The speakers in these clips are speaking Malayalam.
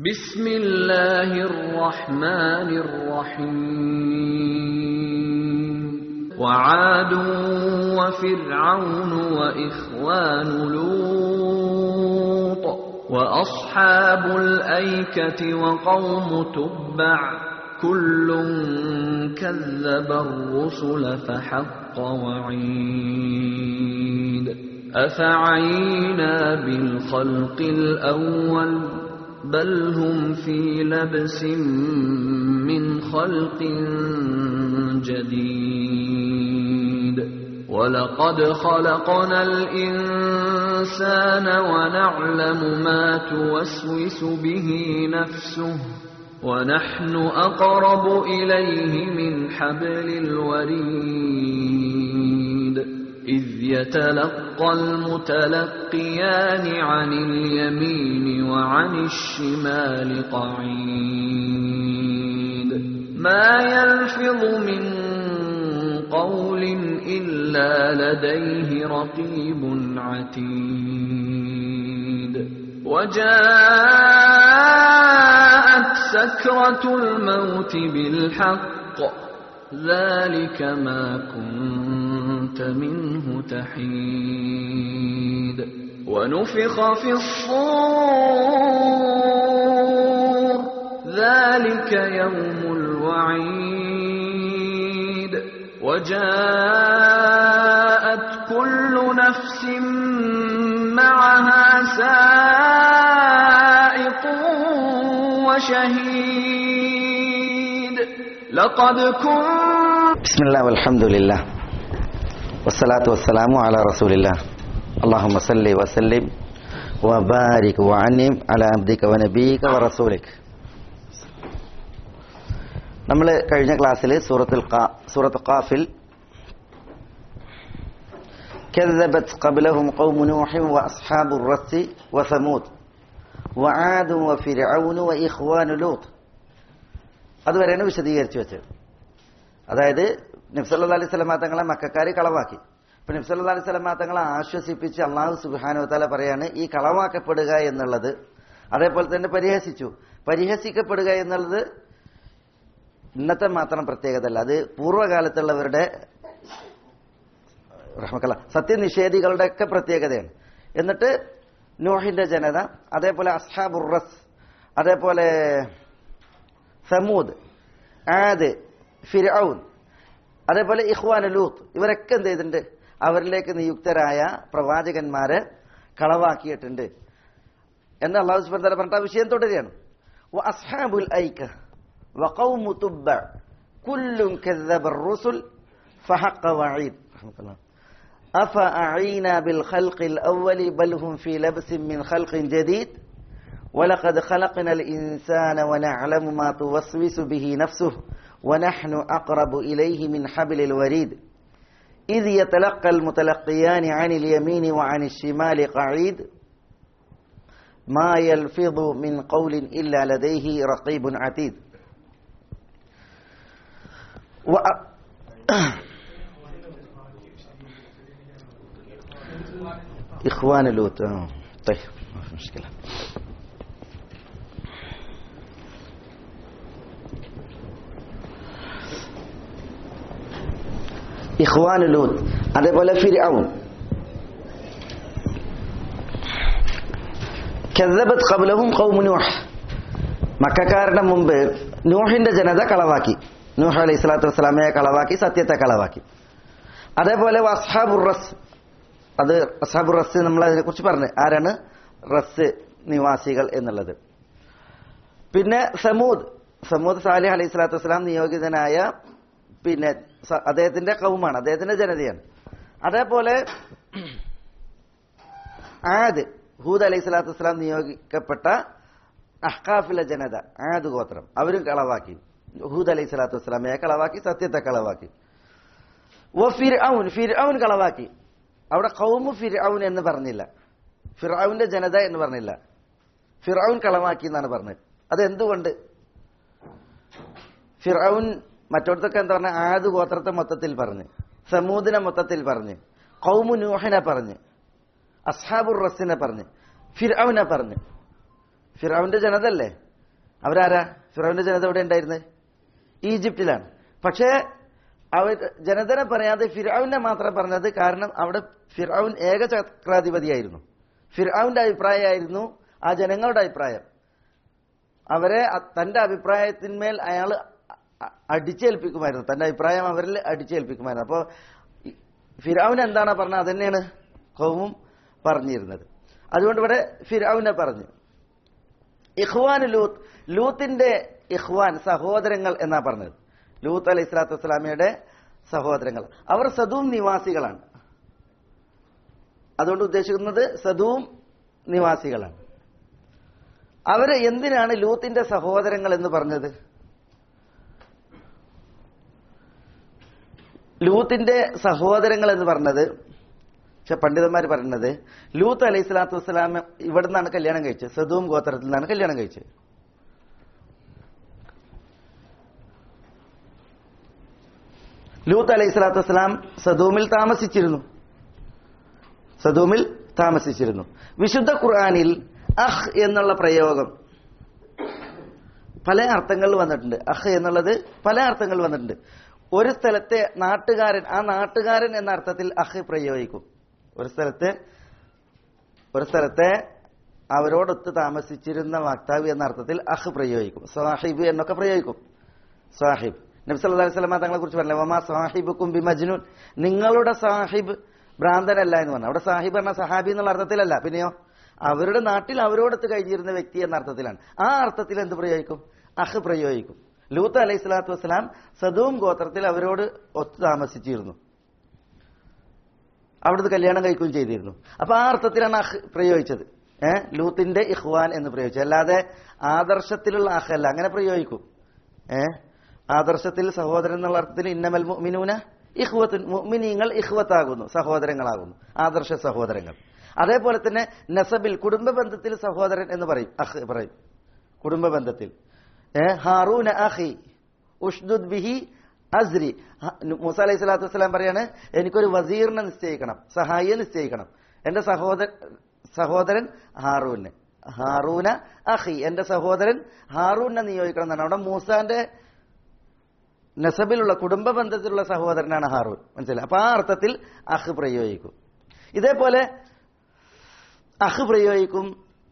بسم الله الرحمن الرحيم وعاد وفرعون وإخوان لوط وأصحاب الأيكة وقوم تبع كل كذب الرسل فحق وعيد أفعينا بالخلق الأول بل هم في لبس من خلق جديد ولقد خلقنا الإنسان ونعلم ما توسوس به نفسه ونحن أقرب إليه من حبل الوريد إذ يتلقى المتلقيان عن اليمين وعن الشمال قعيد ما يلفظ من قول إلا لديه رقيب عتيد وجاءت سكرة الموت بالحق ذلك ما كنت منه تحيد ونفخ في الصور ذلك يوم الوعيد وجاءت كل نفس معها سائق وشهيد لقد كنت بسم الله والحمد لله والصلاة والسلام على رسول الله اللهم صل وسلم وبارك وعنم على عبدك ونبيك ورسولك നമ്മൾ കഴിഞ്ഞ ക്ലാസ്സിൽ സൂറത്തുൽ സൂറത്ത് ഖാഫിൽ كذبت قبلهم قوم نوح وأصحاب الرس وثمود وعاد وفرعون وإخوان لوط അതുവരെയാണ് വിശദീകരിച്ചു വെച്ചത് അതായത് നബ്സല്ലാ അലൈഹി സ്വലമാ തങ്ങളെ മക്കാർ കളവാക്കി അപ്പൊ നബ്സല്ലാ അലൈഹി സ്വലമാ തങ്ങളെ ആശ്വസിപ്പിച്ച് അള്ളാഹു സുബാനു താല പറയാണ് ഈ കളവാക്കപ്പെടുക എന്നുള്ളത് അതേപോലെ തന്നെ പരിഹസിച്ചു പരിഹസിക്കപ്പെടുക എന്നുള്ളത് ഇന്നത്തെ മാത്രം പ്രത്യേകത അല്ല അത് പൂർവ്വകാലത്തുള്ളവരുടെ റഹ്മക്കല്ല സത്യനിഷേധികളുടെ ഒക്കെ പ്രത്യേകതയാണ് എന്നിട്ട് നോഹിന്റെ ജനത അതേപോലെ അസ്ഹാബുർ റസ് അതേപോലെ സമൂദ് ആദ് ഫിർഔൻ അതേപോലെ ഇഖ്വാൻ ലൂത്ത് ഇവരൊക്കെ എന്ത് ചെയ്തിട്ടുണ്ട് അവരിലേക്ക് നിയുക്തരായ പ്രവാചകന്മാരെ കളവാക്കിയിട്ടുണ്ട് എന്ന് അള്ളാഹു സുബാൻ തല പറഞ്ഞിട്ട് ആ വിഷയം തുടരുകയാണ് അസ്ഹാബുൽ ഐക്ക وقوم تبع كل كذب الرسل فحق وعيد أفأعينا بالخلق الأول بل هم في لبس من خلق جديد ولقد خلقنا الإنسان ونعلم ما توسوس به نفسه ونحن أقرب إليه من حبل الوريد إذ يتلقى المتلقيان عن اليمين وعن الشمال قعيد ما يلفظ من قول إلا لديه رقيب عتيد و... إخوان لوط آه. طيب ما في مشكلة ഇഖ്വാൻ ലൂത്ത് അതേപോലെ ഫിർഔൻ കذبت قبلهم قوم نوح മക്കാരുടെ മുമ്പ് നൂഹിന്റെ ജനത കളവാക്കി നൂഹ് അലൈഹി സ്വലാത്തു വസ്സലാമയെ കളവാക്കി സത്യത്തെ കളവാക്കി അതേപോലെ അസ്ഹാബുർ റസ് അത് അസ്ഹാബുർ റസ് നമ്മൾ അതിനെ കുറിച്ച് പറഞ്ഞു ആരാണ് റസ് നിവാസികൾ എന്നുള്ളത് പിന്നെ സമൂദ് സമൂദ് സാലിഹ് അലൈഹി സ്വലാത്തു വസ്സലാം നിയോഗിതനായ പിന്നെ അദ്ദേഹത്തിന്റെ കൗമാണ് അദ്ദേഹത്തിന്റെ ജനതയാണ് അതേപോലെ ആദ് ഹൂദ് അലൈഹി സ്വലാത്തു വസ്സലാം നിയോഗിക്കപ്പെട്ട അഹ്കാഫിലെ ജനത ആദ് ഗോത്രം അവരും കളവാക്കി ഹൂദ് അലൈഹി സ്വലാത്തു വസ്സലാമയെ കളവാക്കി സത്യത്തെ കളവാക്കി ഓ ഫിർ ഔൻ ഫിർ ഔൻ കളവാക്കി അവിടെ കൗമു ഫിർ ഔൻ എന്ന് പറഞ്ഞില്ല ഫിർ ഔന്റെ ജനത എന്ന് പറഞ്ഞില്ല ഫിർ ഔൻ കളവാക്കി എന്നാണ് പറഞ്ഞത് അത് എന്തുകൊണ്ട് ഫിർ ഔൻ മറ്റോടത്തൊക്കെ എന്താ പറഞ്ഞ ആദ് ഗോത്രത്തെ മൊത്തത്തിൽ പറഞ്ഞ് സമൂദിനെ മൊത്തത്തിൽ പറഞ്ഞ് കൗമു നൂഹിനെ പറഞ്ഞ് അസ്ഹാബുർ റസിനെ പറഞ്ഞ് ഫിർഔനെ പറഞ്ഞ് ഫിർഔന്റെ ജനതല്ലേ അവരാരാ ഫിറോവിന്റെ ജനത എവിടെ ഉണ്ടായിരുന്നത് ഈജിപ്തിലാണ് പക്ഷേ അവർ ജനതനെ പറയാതെ ഫിറൌനെ മാത്രം പറഞ്ഞത് കാരണം അവിടെ ഫിറൌൻ ഏക ചക്രാധിപതിയായിരുന്നു ഫിറൌന്റെ അഭിപ്രായമായിരുന്നു ആ ജനങ്ങളുടെ അഭിപ്രായം അവരെ അ- തന്റെ അഭിപ്രായത്തിന്മേൽ അയാൾ അ- അടിച്ചേൽപ്പിക്കുമായിരുന്നു തന്റെ അഭിപ്രായം അവരിൽ അടിച്ചേൽപ്പിക്കുമായിരുന്നു അപ്പോൾ ഫിറൌൻ എന്താണ് പറഞ്ഞത് അതന്നെയാണ് കൗമും പറഞ്ഞിരുന്നത് അതുകൊണ്ട് ഇവിടെ ഫിറൌനെ പറഞ്ഞു ഇഖ്വാൻ ലൂത്ത് ലൂത്തിന്റെ ഇഖ്വാൻ സഹോദരങ്ങൾ എന്നാ പറഞ്ഞത് ലൂത്ത് അലൈഹി സ്വലാത്തു വസ്സലാമയുടെ സഹോദരങ്ങൾ അവർ സദൂം നിവാസികളാണ് അതുകൊണ്ട് ഉദ്ദേശിക്കുന്നത് സദൂം നിവാസികളാണ് അവര് എന്തിനാണ് ലൂത്തിന്റെ സഹോദരങ്ങൾ എന്ന് പറഞ്ഞത് ലൂത്തിന്റെ സഹോദരങ്ങൾ എന്ന് പറഞ്ഞത് പക്ഷെ പണ്ഡിതന്മാർ പറയുന്നത് ലൂത്ത് അലൈഹി സ്വലാത്തു വസ്സലാം ഇവിടെ നിന്നാണ് കല്യാണം കഴിച്ചത് സദൂം ഗോത്രത്തിൽ നിന്നാണ് കല്യാണം കഴിച്ചത് ലൂത്ത് അലൈഹി സ്വലാത്തു വസ്സലാം സദൂമിൽ താമസിച്ചിരുന്നു സദൂമിൽ താമസിച്ചിരുന്നു വിശുദ്ധ ഖുർആനിൽ അഹ് എന്നുള്ള പ്രയോഗം പല അർത്ഥങ്ങളിൽ വന്നിട്ടുണ്ട് അഹ് എന്നുള്ളത് പല അർത്ഥങ്ങളിൽ വന്നിട്ടുണ്ട് ഒരു സ്ഥലത്തെ നാട്ടുകാരൻ ആ നാട്ടുകാരൻ എന്ന അർത്ഥത്തിൽ അഹ് പ്രയോഗിക്കും ഒരു സ്ഥലത്തെ ഒരു സ്ഥലത്തെ അവരോടൊത്ത് താമസിച്ചിരുന്ന വക്താവ് എന്ന അർത്ഥത്തിൽ അഹ് പ്രയോഗിക്കും സാഹിബ് എന്നൊക്കെ പ്രയോഗിക്കും സാഹിബ് നബി സല്ലല്ലാഹു അലൈഹി വസല്ലം തങ്ങളെ കുറിച്ച് പറഞ്ഞില്ല വമാ സാഹിബുക്കും ബി മജ്നൂൻ നിങ്ങളുടെ സാഹിബ് ഭ്രാന്തനല്ല എന്ന് പറഞ്ഞു അവിടെ സാഹിബ് പറഞ്ഞ സഹാബി എന്നുള്ള അർത്ഥത്തിലല്ല പിന്നെയോ അവരുടെ നാട്ടിൽ അവരോടൊത്ത് കഴിഞ്ഞിരുന്ന വ്യക്തി എന്ന അർത്ഥത്തിലാണ് ആ അർത്ഥത്തിൽ എന്ത് പ്രയോഗിക്കും അഹ് പ്രയോഗിക്കും ലൂത്ത് അലൈഹി സ്വലാത്തു വസ്സലാം സദൂം ഗോത്രത്തിൽ അവരോട് ഒത്തു താമസിച്ചിരുന്നു അവിടുന്ന് കല്യാണം കഴിക്കുകയും ചെയ്തിരുന്നു അപ്പൊ ആ അർത്ഥത്തിലാണ് അഹ് പ്രയോഗിച്ചത് ഏഹ് ലൂത്തിന്റെ ഇഹ്വാൻ എന്ന് പ്രയോഗിച്ചത് അല്ലാതെ ആദർശത്തിലുള്ള അഹ് അല്ല അങ്ങനെ പ്രയോഗിക്കും ഏഹ് ആദർശത്തിൽ സഹോദരൻ എന്നുള്ള അർത്ഥത്തിൽ ഇന്നമൽ മുഅ്മിനൂന ഇഹ്വത്തുൻ മുഅ്മിനീങ്ങൾ ഇഹ്വത്താകുന്നു സഹോദരങ്ങളാകുന്നു ആദർശ സഹോദരങ്ങൾ അതേപോലെ തന്നെ നസബിൽ കുടുംബ ബന്ധത്തിൽ സഹോദരൻ എന്ന് പറയും അഹ് പറയും കുടുംബ ബന്ധത്തിൽ ഏഹ് ഹാറൂന അഹി ഉഷ്ദുദ് ബിഹി അസ്രി ഹ- മൂസ അലൈഹി സ്വലാത്തു വസ്സലാം പറയാണ് എനിക്കൊരു വസീറിനെ നിശ്ചയിക്കണം സഹായിയെ നിശ്ചയിക്കണം എന്റെ സഹോദര സഹോദരൻ ഹാറൂന് ഹാറൂന അഹി എന്റെ സഹോദരൻ ഹാറൂനെ നിയോഗിക്കണം എന്നാണ് അവിടെ മൂസാന്റെ നസബിലുള്ള കുടുംബ ബന്ധത്തിലുള്ള സഹോദരനാണ് ഹാറൂൻ മനസ്സിലായി അപ്പൊ ആ അർത്ഥത്തിൽ അഹ് പ്രയോഗിക്കും ഇതേപോലെ അഹ് പ്രയോഗിക്കും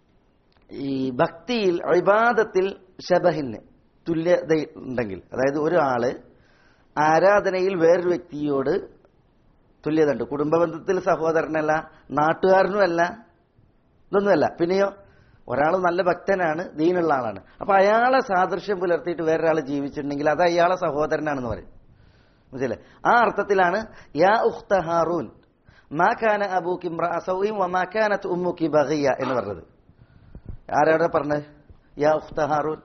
ഈ ഭക്തിയിൽ ഇബാദത്തിൽ ഷബഹിന് തുല്യത ഉണ്ടെങ്കിൽ അതായത് ഒരാള് ആരാധനയിൽ വേറൊരു വ്യക്തിയോട് തുല്യത ഉണ്ട് കുടുംബ ബന്ധത്തിൽ സഹോദരനല്ല നാട്ടുകാരനുമല്ല ഇതൊന്നുമല്ല പിന്നെയോ ഒരാൾ നല്ല ഭക്തനാണ് ദീനുള്ള ആളാണ് അപ്പൊ അയാളെ സാദൃശ്യം പുലർത്തിയിട്ട് വേറൊരാൾ ജീവിച്ചിട്ടുണ്ടെങ്കിൽ അത് അയാളെ സഹോദരനാണെന്ന് പറയും മനസ്സിലെ ആ അർത്ഥത്തിലാണ് യാ ഉഖ്ത ഹാറൂൻ മാ കാന അബൂക്കി ഇംറഅസൗഇം വമാ കാനത് ഉമ്മുക്കി ബഗിയ എന്ന് പറഞ്ഞത് ആരാടെ പറഞ്ഞത് യാ ഉഖ്ത ഹാറൂൻ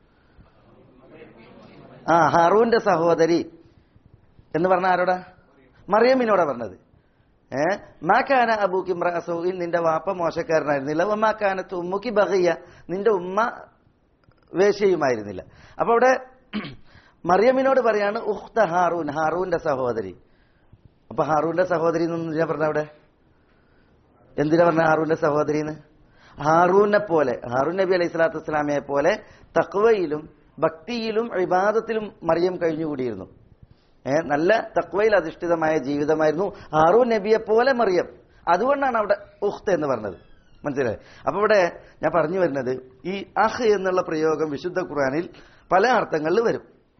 ആ ഹാറൂന്റെ സഹോദരി എന്ന് പറഞ്ഞ ആരോടാ മറിയമ്മിനോടാ പറഞ്ഞത് ഏ മാക്കാന അബൂക്കി ഇമ്രാസൂൻ നിന്റെ വാപ്പ മോശക്കാരനായിരുന്നില്ല വമാക്കാനത്ത് ഉമ്മുക്കി ബഹിയ നിന്റെ ഉമ്മ വേശ്യയുമായിരുന്നില്ല അപ്പൊ അവിടെ മറിയമ്മിനോട് പറയാണ് ഉഖ്ത ഹാറൂൻ ഹാറൂന്റെ സഹോദരി അപ്പൊ ഹാറൂന്റെ സഹോദരി എന്നൊന്നും പറഞ്ഞ അവിടെ എന്തിനാ പറഞ്ഞ ഹാറൂന്റെ സഹോദരി എന്ന് ഹാറൂനെ പോലെ ഹാറൂൻ നബി അലൈഹി സ്വലാത്തു വസ്സലാമയെ പോലെ തക്വയിലും ഭക്തിയിലും ഇബാദത്തിലും മറിയം കഴിഞ്ഞുകൂടിയിരുന്നു ഏ നല്ല തക്വയിൽ അധിഷ്ഠിതമായ ജീവിതമായിരുന്നു ഹാറൂൻ നബിയെ പോലെ മറിയം അതുകൊണ്ടാണ് അവിടെ ഉഖ്ത് എന്ന് പറഞ്ഞത് മനസ്സിലായി അപ്പൊ ഇവിടെ ഞാൻ പറഞ്ഞു വരുന്നത് ഈ അഹ് എന്നുള്ള പ്രയോഗം വിശുദ്ധ ഖുർആനിൽ പല അർത്ഥങ്ങളിൽ വരും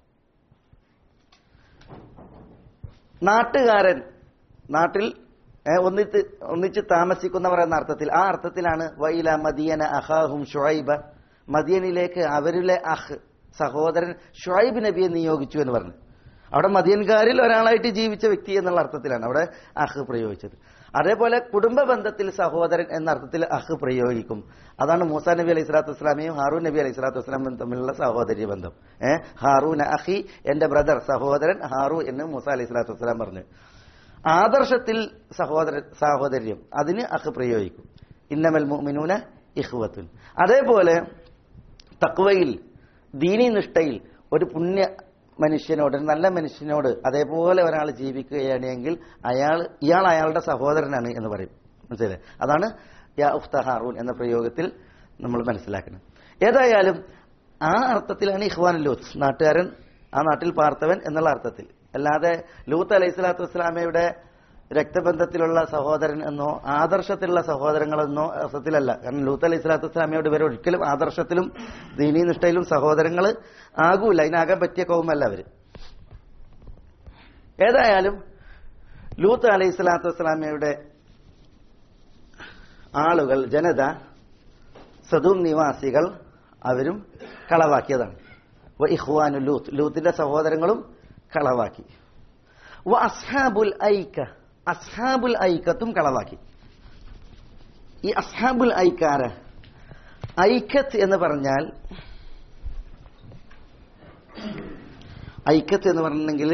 നാട്ടുകാരൻ നാട്ടിൽ ഏ, ഒന്നിച്ച് ഒന്നിച്ച് താമസിക്കുന്നവർ എന്ന അർത്ഥത്തിൽ ആ അർത്ഥത്തിലാണ് വൈല മദിയന അഹാഹും ഷുഐബ മദിയനിലേക്ക് അവരിലെ അഹ് സഹോദരൻ ഷുഐബ് നബിയെ നിയോഗിച്ചു എന്ന് പറഞ്ഞു അവിടെ മദിയൻകാരിൽ ഒരാളായിട്ട് ജീവിച്ച വ്യക്തി എന്നുള്ള അർത്ഥത്തിലാണ് അവിടെ അഹ് പ്രയോഗിച്ചത് അതേപോലെ കുടുംബ ബന്ധത്തിൽ സഹോദരൻ എന്ന അർത്ഥത്തിൽ അഹ് പ്രയോഗിക്കും അതാണ് മൂസ നബി അലൈഹി സ്വലാത്തു വസ്സലാമയും ഹാറൂൻ നബി അലൈഹി സ്വലാത്തു വസ്സലാമും തമ്മിലുള്ള സഹോദര്യ ബന്ധം ഏഹ് ഹാറൂൻ അഹി എന്റെ ബ്രദർ സഹോദരൻ ഹാറു എന്ന് മൂസ അലൈഹി സ്വലാത്തു വസ്സലാം പറഞ്ഞു ആദർശത്തിൽ സഹോദര സാഹോദര്യം അതിന് അഹ് പ്രയോഗിക്കും ഇന്നമൽ മുഅ്മിനൂന ഇഖ്വത്തുൻ അതേപോലെ തക്വയിൽ ദീനി നിഷ്ഠയിൽ ഒരു പുണ്യ മനുഷ്യനോട് ഒരു നല്ല മനുഷ്യനോട് അതേപോലെ ഒരാൾ ജീവിക്കുകയാണെങ്കിൽ അയാൾ ഇയാൾ അയാളുടെ സഹോദരനാണ് എന്ന് പറയും മനസ്സിലായി അതാണ് യാ ഉഫ്ത ഹാറൂൻ എന്ന പ്രയോഗത്തിൽ നമ്മൾ മനസ്സിലാക്കണം ഏതായാലും ആ അർത്ഥത്തിലാണ് ഇഖ്വാൻ ലൂത്ത് നാട്ടുകാരൻ ആ നാട്ടിൽ പാർത്തവൻ എന്നുള്ള അർത്ഥത്തിൽ അല്ലാതെ ലൂത്ത് അലൈഹി സ്വലാത്തു വസ്സലാമയുടെ രക്തബന്ധത്തിലുള്ള സഹോദരൻ എന്നോ ആദർശത്തിലുള്ള സഹോദരങ്ങളെന്നോ അർത്ഥത്തിലല്ല കാരണം ലൂത്ത് അലൈഹി സ്വലാത്തു വസ്സലാമയോട് ഇവർ ഒരിക്കലും ആദർശത്തിലും ദീനീ നിഷ്ഠയിലും സഹോദരങ്ങൾ ആകൂല അതിനാകാൻ പറ്റിയ കൗമല്ല അവര് ഏതായാലും ലൂത്ത് അലൈഹി സ്വലാത്തു വസ്സലാമയുടെ ആളുകൾ ജനത സദൂം നിവാസികൾ അവരും കളവാക്കിയതാണ് വ ഇഖ്വാനു ലൂത്ത് ലൂത്തിന്റെ സഹോദരങ്ങളും കളവാക്കി വ അസ്ഹാബുൽ ഐക്ക അസ്ഹാബുൽ ഐക്കത്തും കളവാക്കി ഈ അസ്ഹാബുൽ ഐക്കാര ഐക്കത്ത് എന്ന് പറഞ്ഞാൽ ഐക്കത്ത് എന്ന് പറഞ്ഞിട്ടുണ്ടെങ്കിൽ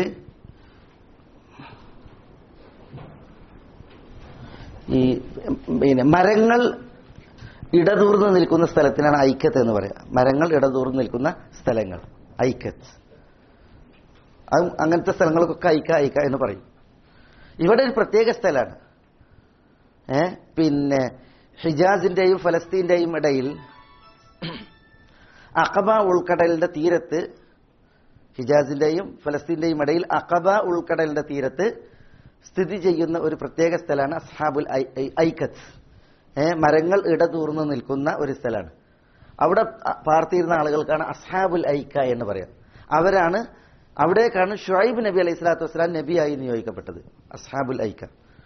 ഈ പിന്നെ മരങ്ങൾ ഇടതൂർന്ന് നിൽക്കുന്ന സ്ഥലത്തിനാണ് ഐക്കത്ത് എന്ന് പറയുക മരങ്ങൾ ഇടതൂർന്ന് നിൽക്കുന്ന സ്ഥലങ്ങൾ ഐക്കത്ത് അത് അങ്ങനത്തെ സ്ഥലങ്ങൾക്കൊക്കെ ഐക്ക ഐക്ക എന്ന് പറയും ഇവിടെ ഒരു പ്രത്യേക സ്ഥലമാണ് ഏ പിന്നെ ഹിജാസിന്റെയും ഫലസ്തീന്റെയും ഇടയിൽ അഖബ ഉൾക്കടലിന്റെ തീരത്ത് ഹിജാസിന്റെയും ഫലസ്തീന്റെയും ഇടയിൽ അഖബ ഉൾക്കടലിന്റെ തീരത്ത് സ്ഥിതി ചെയ്യുന്ന ഒരു പ്രത്യേക സ്ഥലമാണ് അസ്ഹാബുൽ ഐ- ഐ- ഐക്കത്ത് ഏ, മരങ്ങൾ ഇടതൂർന്ന് നിൽക്കുന്ന ഒരു സ്ഥലമാണ് അവിടെ പാർത്തിയിരുന്ന ആളുകൾക്കാണ് അസ്ഹാബുൽ ഐക്ക എന്ന് പറയാം അവരാണ് അവിടേക്കാണ് ഷുഐബ് നബി അലൈഹി സ്വലാത്തു വസ്സലാം നബിയായി നിയോഗിക്കപ്പെട്ടത് അസ്ഹാബുൽ ഐക്ക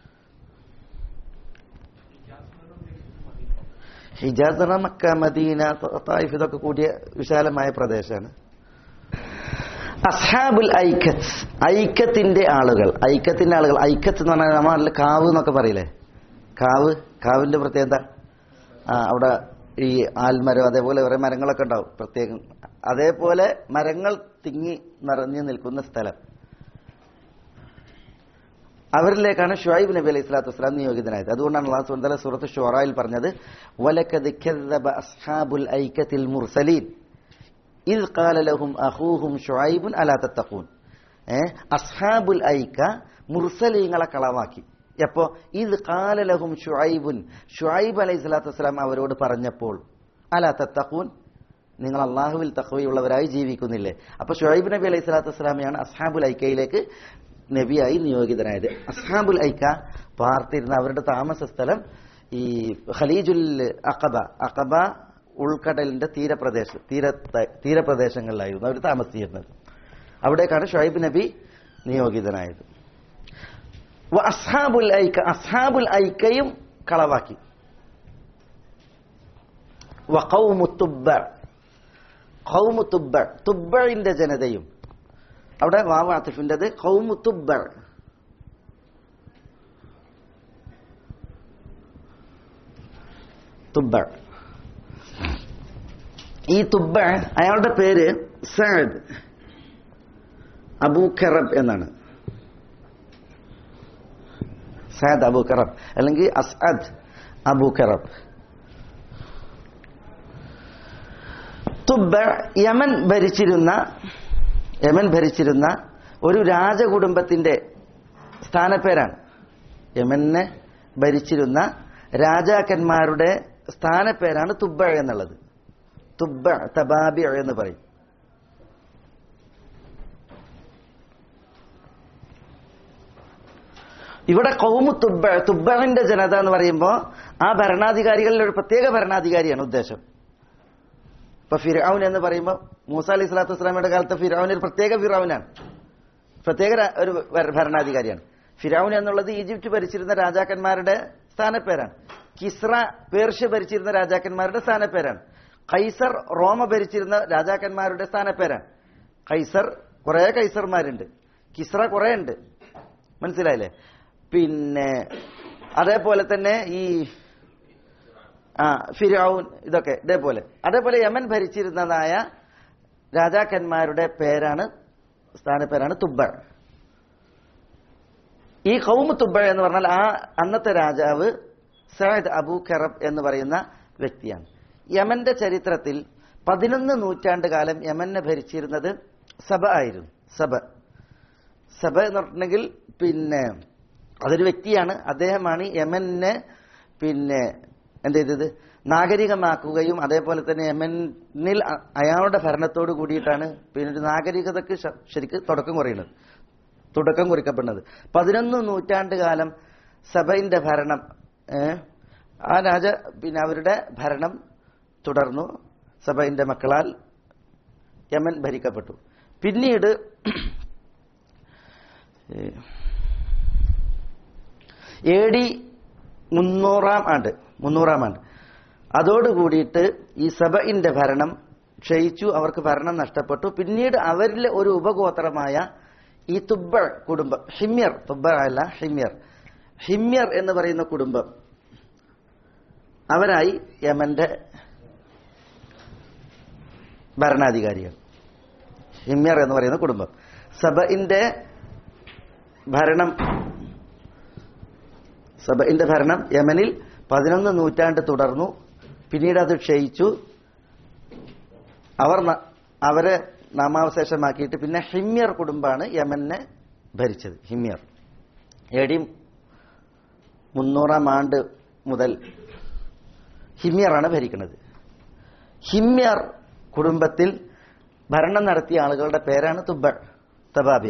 ഹിജാസ് എന്ന് പറഞ്ഞാൽ മക്ക മദീന തായിഫ് ഇതൊക്കെ കൂടിയ വിശാലമായ പ്രദേശമാണ് അസ്ഹാബുൽ ഐക്കത്ത് ഐക്കത്തിന്റെ ആളുകൾ ഐക്കത്തിന്റെ ആളുകൾ ഐക്കത്ത് എന്ന് പറഞ്ഞാൽ നമ്മൾ നല്ല കാവ് എന്നൊക്കെ പറയില്ലേ കാവ് കാവിന്റെ പ്രത്യേകത ആ അവിടെ ഈ ആൽമരം അതേപോലെ വേറെ മരങ്ങളൊക്കെ ഉണ്ടാവും പ്രത്യേകം അതേപോലെ മരങ്ങൾ തിങ്ങി നിറഞ്ഞു നിൽക്കുന്ന സ്ഥലം അവരിലേക്കാണ് ഷുഐബ് നബി അലൈഹി സ്വലാത്തു വസ്സലാം നിയോഗിതനായത് അതുകൊണ്ടാണ് അള്ളാഹു സുബ്ഹാനഹു വതആല സൂറത്ത് ഷുറായിൽ പറഞ്ഞത് വലക്കദ് കദ്ദബ അസ്ഹാബുൽ ഐക്കത്തിൽ മുർസലീൻ ഇദ് ഖാല ലഹും അഖൂഹും ഷുഐബുൻ അലാ തത്തഖൂൻ ഏ അസ്ഹാബുൽ ഐക്ക മുർസലീങ്ങളെ കളവാക്കി എപ്പോ ഇത് ഖാല ലഹും ഷുഐബുൻ ഷുഐബ് അലൈഹി സ്വലാത്തു വസ്സലാം അവരോട് പറഞ്ഞപ്പോൾ അലാ തത്തഖൂൻ നിങ്ങൾ അള്ളാഹുവിൽ തഖ്വയുള്ളവരായി ജീവിക്കുന്നില്ലേ അപ്പൊ ഷുഐബ് നബി അലൈഹി സ്വലാത്തു വസ്സലാമയാണ് അസ്ഹാബുൽ ഐക്കയിലേക്ക് നബിയായി നിയോഗിതനായത് അസ്ഹാബുൽ ഐക്ക പാർത്തിരുന്ന അവരുടെ താമസ സ്ഥലം ഈ ഖലീജുൽ അഖബ അഖബ ഉൾക്കടലിന്റെ തീരപ്രദേശ തീര തീരപ്രദേശങ്ങളിലായിരുന്നു അവർ താമസിച്ചിരുന്നത് അവിടേക്കാണ് ഷുഐബ് നബി നിയോഗിതനായത് വ അസ്ഹാബുൽ ഐക്ക അസ്ഹാബുൽ ഐക്കയും കളവാക്കി വ ഖൗമു തുബ്ബ ഖൗമു തുബ്ബ തുബ്ബിന്റെ ജനതയും അവിടെ വാവ് ആത്തിഫിൻ്റെത് ഖൗമു തുബ്ബ തുബ്ബ ഈ തുബ്ബ അയാളുടെ പേര് സഅദ് അബൂ ഖറബ് എന്നാണ് സഅദ് അബൂ ഖറബ് അല്ലെങ്കിൽ Asad Abu Karib Tubba Yemen ഭരിച്ചിരുന്ന യമൻ ഭരിച്ചിരുന്ന ഒരു രാജകുടുംബത്തിന്റെ സ്ഥാനപ്പേരാണ് യമനെ ഭരിച്ചിരുന്ന രാജാക്കന്മാരുടെ സ്ഥാനപ്പേരാണ് തുബ്ബ എന്നുള്ളത് തുബ്ബ തബാബി എന്ന് പറയും ഇവിടെ കൗമു തുബ്ബ തുബ്ബിന്റെ ജനത എന്ന് പറയുമ്പോൾ ആ ഭരണാധികാരികളിൽ ഒരു പ്രത്യേക ഭരണാധികാരിയാണ് ഉദ്ദേശം ഇപ്പൊ ഫിറൌൻ എന്ന് പറയുമ്പോൾ മൂസ അലൈഹി സ്വലാത്തു വസ്സലാമയുടെ കാലത്ത് ഫിറൌൻ ഒരു പ്രത്യേക ഫിറൌനാണ് പ്രത്യേക ര- ഒരു ഭര- ഭരണാധികാരിയാണ് ഫിറൌൻ എന്നുള്ളത് ഈജിപ്റ്റ് ഭരിച്ചിരുന്ന രാജാക്കന്മാരുടെ സ്ഥാനപ്പേരാണ് കിസ്ര പേർഷ്യ ഭരിച്ചിരുന്ന രാജാക്കന്മാരുടെ സ്ഥാനപ്പേരാണ് കൈസർ റോമ ഭരിച്ചിരുന്ന രാജാക്കന്മാരുടെ സ്ഥാനപ്പേരാണ് കൈസർ കുറെ കൈസർമാരുണ്ട് കിസ്ര കുറെ ഉണ്ട് മനസ്സിലായില്ലേ പിന്നെ അതേപോലെ തന്നെ ഈ ആ ഫിരൌൻ ഇതൊക്കെ ഇതേപോലെ അതേപോലെ യമൻ ഭരിച്ചിരുന്നതായ രാജാക്കന്മാരുടെ പേരാണ് സ്ഥാനപ്പേരാണ് തുബ്ബ ഈ കൗമ് തുബ്ബ എന്ന് പറഞ്ഞാൽ ആ അന്നത്തെ രാജാവ് സയദ് അബൂ ഖറബ് എന്ന് പറയുന്ന വ്യക്തിയാണ് യമന്റെ ചരിത്രത്തിൽ പതിനൊന്ന് നൂറ്റാണ്ട് കാലം യമനെ ഭരിച്ചിരുന്നത് സബ ആയിരുന്നു സബ സബ എന്ന് പറഞ്ഞിട്ടുണ്ടെങ്കിൽ പിന്നെ അതൊരു വ്യക്തിയാണ് അദ്ദേഹമാണ് യമനെ പിന്നെ എന്ത് ചെയ്തത് നാഗരികമാക്കുകയും അതേപോലെ തന്നെ യമനിൽ അ- അയാളുടെ ഭരണത്തോട് കൂടിയിട്ടാണ് പിന്നെ ഒരു നാഗരികതയ്ക്ക് ശ- ശരിക്ക് തുടക്കം കുറിയുന്നത് തുടക്കം കുറിക്കപ്പെടുന്നത് പതിനൊന്ന് നൂറ്റാണ്ട് കാലം സഭയിന്റെ ഭരണം ഏ, ആ രാജ പിന്നെ അവരുടെ ഭരണം തുടർന്നു സഭയിന്റെ മക്കളാൽ യമൻ ഭരിക്കപ്പെട്ടു പിന്നീട് എ ഡി മുന്നൂറാം ആണ്ട് മുന്നൂറാം ആണ്ട് അതോടുകൂടിയിട്ട് ഈ സബയിന്റെ ഭരണം ക്ഷയിച്ചു അവർക്ക് ഭരണം നഷ്ടപ്പെട്ടു പിന്നീട് അവരിലെ ഒരു ഉപഗോത്രമായ ഈ തുബ്ബ കുടുംബം ഹിമ്യർ തുബ്ബ അല്ല ഹിമ്യർ ഹിമ്യർ എന്ന് പറയുന്ന കുടുംബം അവരായി യമന്റെ ഭരണാധികാരികൾ ഹിമ്യർ എന്ന് പറയുന്ന കുടുംബം സബയിന്റെ ഭരണം സബയിന്റെ ഭരണം യമനിൽ പതിനൊന്ന് നൂറ്റാണ്ട് തുടർന്നു പിന്നീട് അത് ക്ഷയിച്ചു അവർ ന- അവരെ നാമാവശേഷമാക്കിയിട്ട് പിന്നെ ഹിമ്യർ കുടുംബമാണ് യമനെ ഭരിച്ചത് ഹിമ്യർ എ ഡി മുന്നൂറാം ആണ്ട് മുതൽ ഹിമ്യറാണ് ഭരിക്കുന്നത് ഹിമ്യർ കുടുംബത്തിൽ ഭരണം നടത്തിയ ആളുകളുടെ പേരാണ് തുബ്ബ തബാബിയ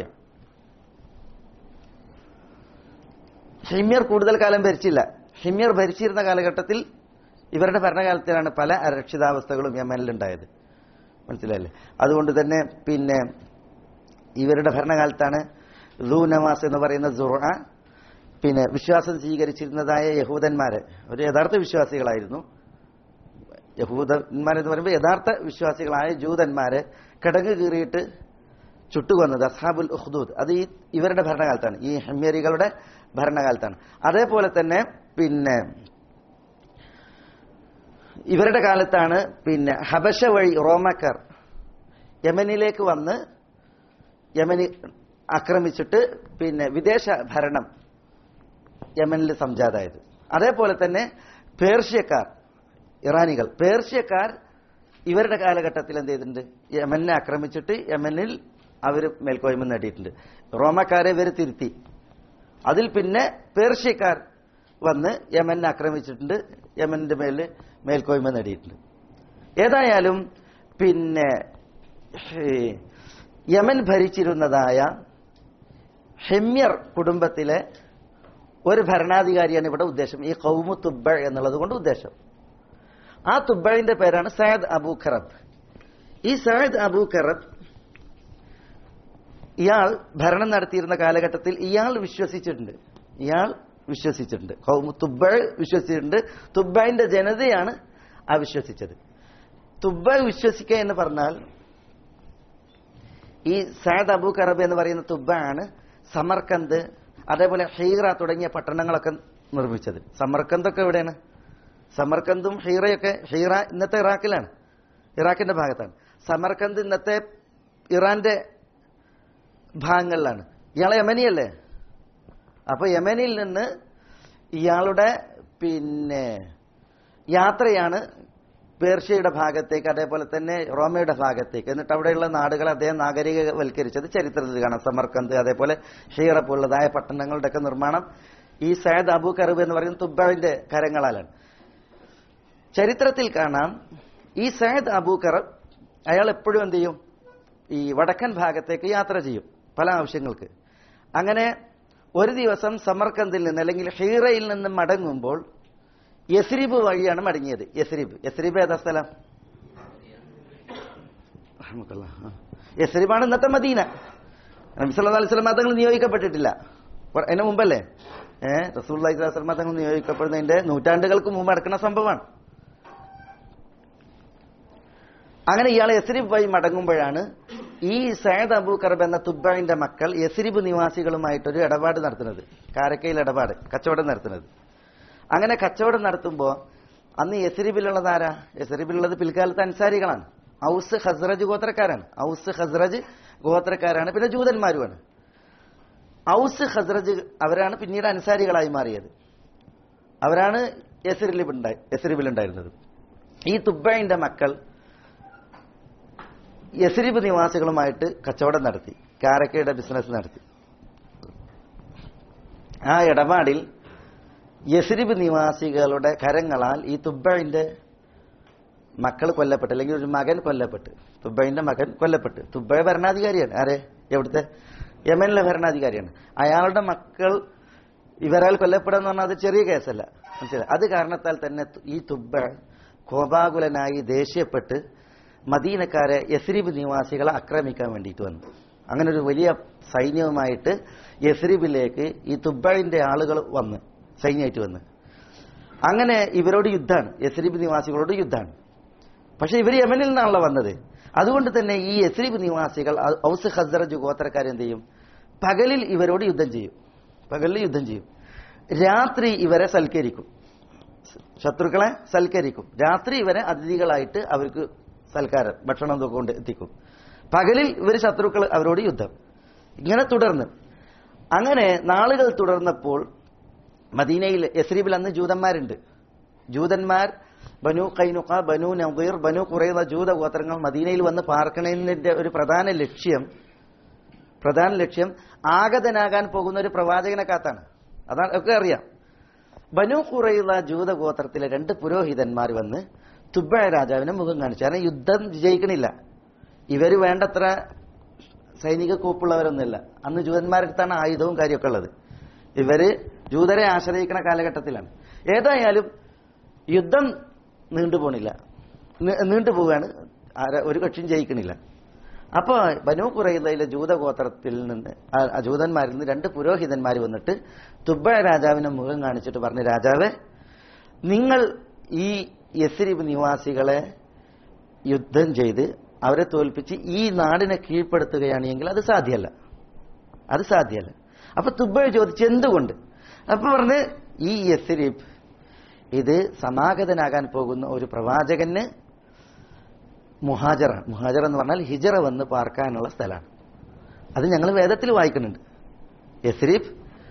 ഹിമ്യർ കൂടുതൽ കാലം ഭരിച്ചില്ല ഹിമ്യർ ഭരിച്ചിരുന്ന കാലഘട്ടത്തിൽ ഇവരുടെ ഭരണകാലത്തിലാണ് പല അരക്ഷിതാവസ്ഥകളും യമനിലുണ്ടായത് മനസ്സിലായില്ലേ അതുകൊണ്ട് തന്നെ പിന്നെ ഇവരുടെ ഭരണകാലത്താണ് നവാസ് എന്ന് പറയുന്ന സുറ പിന്നെ വിശ്വാസം സ്വീകരിച്ചിരുന്നതായ യഹൂദന്മാര് ഒരു യഥാർത്ഥ വിശ്വാസികളായിരുന്നു യഹൂദന്മാരെന്ന് പറയുമ്പോൾ യഥാർത്ഥ വിശ്വാസികളായ ജൂതന്മാര് കിടങ്ങ് കീറിയിട്ട് ചുട്ടുകൊന്നത് അസാബുൽ ഉഹ്ദൂദ് അത് ഈ ഇവരുടെ ഭരണകാലത്താണ് ഈ ഹമ്യരികളുടെ ഭരണകാലത്താണ് അതേപോലെ തന്നെ പിന്നെ ഇവരുടെ കാലത്താണ് പിന്നെ ഹബശ വഴി റോമക്കാർ യമനിലേക്ക് വന്ന് യമനി ആക്രമിച്ചിട്ട് പിന്നെ വിദേശ ഭരണം യമനിൽ സംജാതായത് അതേപോലെ തന്നെ പേർഷ്യക്കാർ ഇറാനികൾ പേർഷ്യക്കാർ ഇവരുടെ കാലഘട്ടത്തിൽ എന്ത് ചെയ്തിട്ടുണ്ട് യമനെ ആക്രമിച്ചിട്ട് യമനിൽ അവർ മേൽക്കോയ്മ നേടിയിട്ടുണ്ട് റോമക്കാരെ ഇവർ തിരുത്തി അതിൽ പിന്നെ പേർഷ്യക്കാർ വന്ന് യമനെ ആക്രമിച്ചിട്ടുണ്ട് യമന്റെ മേൽ മേൽക്കോയ്മ നേടിയിട്ടുണ്ട് ഏതായാലും പിന്നെ ഹേ, യമൻ ഭരിച്ചിരുന്നതായ ഹെമ്യർ കുടുംബത്തിലെ ഒരു ഭരണാധികാരിയാണ് ഇവിടെ ഉദ്ദേശം ഈ കൗമു തുബ്ബ എന്നുള്ളത് കൊണ്ട് ഉദ്ദേശം ആ തുബ്ബഴിന്റെ പേരാണ് സയദ് അബൂ ഖറബ് ഈ സയദ് അബൂ ഖറബ് ഇയാൾ ഭരണം നടത്തിയിരുന്ന കാലഘട്ടത്തിൽ ഇയാൾ വിശ്വസിച്ചിട്ടുണ്ട് ഇയാൾ വിശ്വസിച്ചിട്ടുണ്ട് കൗമു തുബ്ബ വിശ്വസിച്ചിട്ടുണ്ട് തുബ്ബയുടെ ജനതയാണ് അവിശ്വസിച്ചത് തുബ്ബ വിശ്വസിക്കുക എന്ന് പറഞ്ഞാൽ ഈ സയദ് അബൂ ഖറബ് എന്ന് പറയുന്ന തുബ്ബ ആണ് സമർക്കന്ത് അതേപോലെ ഹീറ തുടങ്ങിയ പട്ടണങ്ങളൊക്കെ നിർമ്മിച്ചത് സമർക്കന്തൊക്കെ എവിടെയാണ് സമർക്കന്തും ഹീറയൊക്കെ ഹീറ ഇന്നത്തെ ഇറാഖിലാണ് ഇറാഖിന്റെ ഭാഗത്താണ് സമർക്കന്ത് ഇന്നത്തെ ഇറാന്റെ ഭാഗങ്ങളിലാണ് ഇയാളെ യമനിയല്ലേ അപ്പൊ യമനിൽ നിന്ന് ഇയാളുടെ പിന്നെ യാത്രയാണ് പേർഷ്യയുടെ ഭാഗത്തേക്ക് അതേപോലെ തന്നെ റോമയുടെ ഭാഗത്തേക്ക് എന്നിട്ട് അവിടെയുള്ള നാടുകളെ അദ്ദേഹം നാഗരികവൽക്കരിച്ചത് ചരിത്രത്തിൽ കാണാം സമർക്കന്ത് അതേപോലെ ഷീറ പോലുള്ളതായ പട്ടണങ്ങളുടെ ഒക്കെ നിർമ്മാണം ഈ സയദ് അബു കറുബ് എന്ന് പറയുന്ന തുബ്ബവിന്റെ കരങ്ങളാലാണ് ചരിത്രത്തിൽ കാണാം ഈ സയദ് അബൂ കറബ് അയാൾ എപ്പോഴും എന്ത് ചെയ്യും ഈ വടക്കൻ ഭാഗത്തേക്ക് യാത്ര ചെയ്യും പല ആവശ്യങ്ങൾക്ക് അങ്ങനെ ഒരു ദിവസം സമർക്കന്തിൽ നിന്ന് അല്ലെങ്കിൽ ഹീറയിൽ നിന്ന് മടങ്ങുമ്പോൾ യസ്രിബ് വഴിയാണ് മടങ്ങിയത് യസ്രിബ് യസ്രിബ് ഏതാ സ്ഥലം റഹ്മത്തുള്ളാ. ആ. യസ്രിബാണ് ഇന്നത്തെ മദീന നബി സല്ലല്ലാഹു അലൈഹി വസല്ലം തങ്ങൾ നിയോഗിക്കപ്പെട്ടിട്ടില്ല കുറെ- അതിന് മുമ്പല്ലേ ഏഹ് റസൂൽ അലൈഹി വസല്ലം തങ്ങൾ നിയോഗിക്കപ്പെടുന്നതിന്റെ നൂറ്റാണ്ടുകൾക്ക് മുമ്പ് നടക്കുന്ന സംഭവമാണ് അങ്ങനെ ഇയാൾ യസ്രിബ് വഴി മടങ്ങുമ്പോഴാണ് ഈ സയദ് അബൂ കറബ് എന്ന തുബ്ബിന്റെ മക്കൾ യസ്രിബ് നിവാസികളുമായിട്ടൊരു ഇടപാട് നടത്തുന്നത് കാരക്കയിൽ ഇടപാട് കച്ചവടം നടത്തുന്നത് അങ്ങനെ കച്ചവടം നടത്തുമ്പോൾ അന്ന് യസ്രിബിലുള്ളത് ആരാ യസ്രിബിലുള്ളത് പിൽക്കാലത്ത് അൻസാരികളാണ് ഔസ് ഹസ്രജ് ഗോത്രക്കാരാണ് ഔസ് ഹസ്രജ് ഗോത്രക്കാരാണ് പിന്നെ ജൂതന്മാരുമാണ് ഔസ് ഹസ്രജ് അവരാണ് പിന്നീട് അൻസാരികളായി മാറിയത് അവരാണ് യസ്രിബിലുണ്ടായി യസ്രിബിലുണ്ടായിരുന്നത് ഈ തുബ്ബൈന്റെ മക്കൾ യസ്രിബ് നിവാസികളുമായിട്ട് കച്ചവടം നടത്തി കാരക്കയുടെ ബിസിനസ് നടത്തി ആ ഇടപാടിൽ യസ്രിബ് നിവാസികളുടെ കരങ്ങളാൽ ഈ തുബ്ബഴിന്റെ മക്കൾ കൊല്ലപ്പെട്ട് അല്ലെങ്കിൽ ഒരു മകൻ കൊല്ലപ്പെട്ട് തുബൈന്റെ മകൻ കൊല്ലപ്പെട്ട് തുബൈ ഭരണാധികാരിയാണ് ആരെ എവിടുത്തെ യമനിലെ ഭരണാധികാരിയാണ് അയാളുടെ മക്കൾ ഇവരാൽ കൊല്ലപ്പെടുക എന്ന് പറഞ്ഞാൽ അത് ചെറിയ കേസല്ല മനസ്സിലായി അത് കാരണത്താൽ തന്നെ തു- ഈ തുബ്ബ കോപാകുലനായി ദേഷ്യപ്പെട്ട് മദീനക്കാരെ യസ്രീബ് നിവാസികളെ ആക്രമിക്കാൻ വേണ്ടിയിട്ട് വന്നു അങ്ങനെ ഒരു വലിയ സൈന്യവുമായിട്ട് യസ്രീബിലേക്ക് ഈ തുബ്ബയുടെ ആളുകൾ വന്ന് സൈന്യമായിട്ട് വന്ന് അങ്ങനെ ഇവരോട് യുദ്ധമാണ് യസ്രീബ് നിവാസികളോട് യുദ്ധമാണ് പക്ഷെ ഇവർ യമനിൽ നിന്നാണല്ലോ വന്നത് അതുകൊണ്ട് തന്നെ ഈ യസ്രീബ് നിവാസികൾ ഔ- ഔസ് ഹസ്റജ് ഗോത്രക്കാരെന്ത് ചെയ്യും പകലിൽ ഇവരോട് യുദ്ധം ചെയ്യും പകലിൽ യുദ്ധം ചെയ്യും രാത്രി ഇവരെ സൽക്കരിക്കും ശത്രുക്കളെ സൽക്കരിക്കും രാത്രി ഇവരെ അതിഥികളായിട്ട് അവർക്ക് സൽക്കാരം ഭക്ഷണം ഇതൊക്കെ കൊണ്ട് എത്തിക്കും പകലിൽ ഇവർ ശത്രുക്കൾ അവരോട് യുദ്ധം ഇങ്ങനെ തുടർന്ന് അങ്ങനെ നാളുകൾ തുടർന്നപ്പോൾ മദീനയിൽ യസ്രീബിൽ അന്ന് ജൂതന്മാരുണ്ട് ജൂതന്മാർ ബനു കൈനുഖ ബനു നദീർ ബനു കുറയുന്ന ജൂത ഗോത്രങ്ങൾ മദീനയിൽ വന്ന് പാർക്കണതിന്റെ ഒരു പ്രധാന ലക്ഷ്യം പ്രധാന ലക്ഷ്യം ആഗതനാകാൻ പോകുന്ന ഒരു പ്രവാചകനെ കാത്താണ് അതാണ് ഒക്കെ അറിയാം ബനു കുറയുള്ള ജൂത ഗോത്രത്തിലെ രണ്ട് പുരോഹിതന്മാർ വന്ന് തുബ്ബ രാജാവിനെ മുഖം കാണിച്ചു കാരണം യുദ്ധം വിജയിക്കണില്ല ഇവര് വേണ്ടത്ര സൈനിക കൂപ്പുള്ളവരൊന്നുമില്ല അന്ന് ജൂതന്മാരടുത്താണ് ആയുധവും കാര്യമൊക്കെ ഉള്ളത് ഇവര് ജൂതരെ ആശ്രയിക്കുന്ന കാലഘട്ടത്തിലാണ് ഏതായാലും യുദ്ധം നീണ്ടുപോണില്ല നീ- നീണ്ടുപോവുകയാണ് ആര- ഒരു കക്ഷിയും ജയിക്കണില്ല അപ്പോ ബനു കുറയിലെ ജൂതഗോത്രത്തിൽ നിന്ന് ആ- ആ ജൂതന്മാരിൽ നിന്ന് രണ്ട് പുരോഹിതന്മാർ വന്നിട്ട് തുബ്ബ രാജാവിനെ മുഖം കാണിച്ചിട്ട് പറഞ്ഞു രാജാവേ നിങ്ങൾ ഈ യസ്രീബ് നിവാസികളെ യുദ്ധം ചെയ്ത് അവരെ തോൽപ്പിച്ച് ഈ നാടിനെ കീഴ്പ്പെടുത്തുകയാണ് എങ്കിൽ അത് സാധ്യമല്ല അത് സാധ്യമല്ല അപ്പൊ തുബ്ബ ചോദിച്ചു എന്തുകൊണ്ട് അപ്പൊ പറഞ്ഞ് ഈ യസ്രീബ് ഇത് സമാഗതനാകാൻ പോകുന്ന ഒരു പ്രവാചകന് മുഹാജറാണ് മുഹാജർ എന്ന് പറഞ്ഞാൽ ഹിജറ വന്ന് പാർക്കാനുള്ള സ്ഥലമാണ് അത് ഞങ്ങൾ വേദത്തിൽ വായിക്കുന്നുണ്ട് യസ്രീബ്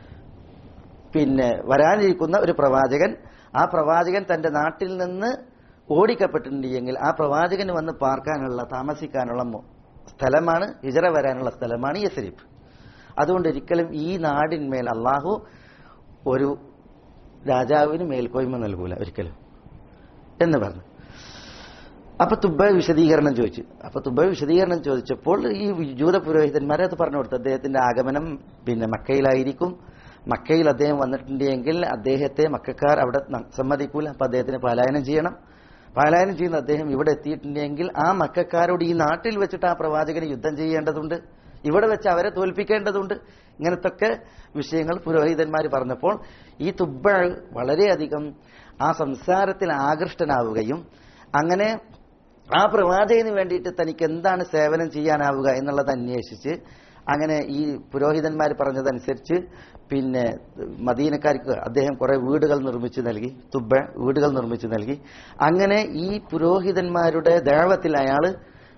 പിന്നെ വരാനിരിക്കുന്ന ഒരു പ്രവാചകൻ ആ പ്രവാചകൻ തന്റെ നാട്ടിൽ നിന്ന് ഓടിക്കപ്പെട്ടിട്ടുണ്ടെങ്കിൽ ആ പ്രവാചകന് വന്ന് പാർക്കാനുള്ള താമസിക്കാനുള്ള മു- സ്ഥലമാണ് ഹിജറ വരാനുള്ള സ്ഥലമാണ് യസ്രീബ് അതുകൊണ്ട് ഒരിക്കലും ഈ നാടിന്മേൽ അള്ളാഹു ഒരു രാജാവിന് മേൽക്കോയ്മ നൽകൂല ഒരിക്കലും എന്ന് പറഞ്ഞു അപ്പൊ തുബ്ബ വിശദീകരണം ചോദിച്ചു അപ്പൊ തുബ്ബ വിശദീകരണം ചോദിച്ചപ്പോൾ ഈ ജൂത പുരോഹിതന്മാരെ അത് പറഞ്ഞു കൊടുത്തു അദ്ദേഹത്തിന്റെ ആഗമനം പിന്നെ മക്കയിലായിരിക്കും മക്കയിൽ അദ്ദേഹം വന്നിട്ടുണ്ടെങ്കിൽ അദ്ദേഹത്തെ മക്കാർ അവിടെ ന- സമ്മതിക്കൂല അപ്പൊ അദ്ദേഹത്തിന് പലായനം ചെയ്യണം പലായനം ചെയ്യുന്ന അദ്ദേഹം ഇവിടെ എത്തിയിട്ടുണ്ടെങ്കിൽ ആ മക്കാരോട് ഈ നാട്ടിൽ വെച്ചിട്ട് ആ പ്രവാചകന് യുദ്ധം ചെയ്യേണ്ടതുണ്ട് ഇവിടെ വെച്ച് അവരെ തോൽപ്പിക്കേണ്ടതുണ്ട് ഇങ്ങനത്തൊക്കെ വിഷയങ്ങൾ പുരോഹിതന്മാർ പറഞ്ഞപ്പോൾ ഈ തുബ്ബ വളരെയധികം ആ സംസാരത്തിൽ ആകൃഷ്ടനാവുകയും അങ്ങനെ ആ പ്രവാചകന് വേണ്ടിയിട്ട് തനിക്ക് എന്താണ് സേവനം ചെയ്യാനാവുക എന്നുള്ളത് അന്വേഷിച്ച് അങ്ങനെ ഈ പുരോഹിതന്മാർ പറഞ്ഞതനുസരിച്ച് പിന്നെ മദീനക്കാർക്ക് അദ്ദേഹം കുറെ വീടുകൾ നിർമ്മിച്ചു നൽകി തുബ്ബ വീടുകൾ നിർമ്മിച്ചു നൽകി അങ്ങനെ ഈ പുരോഹിതന്മാരുടെ ദേവത്തിൽ അയാള്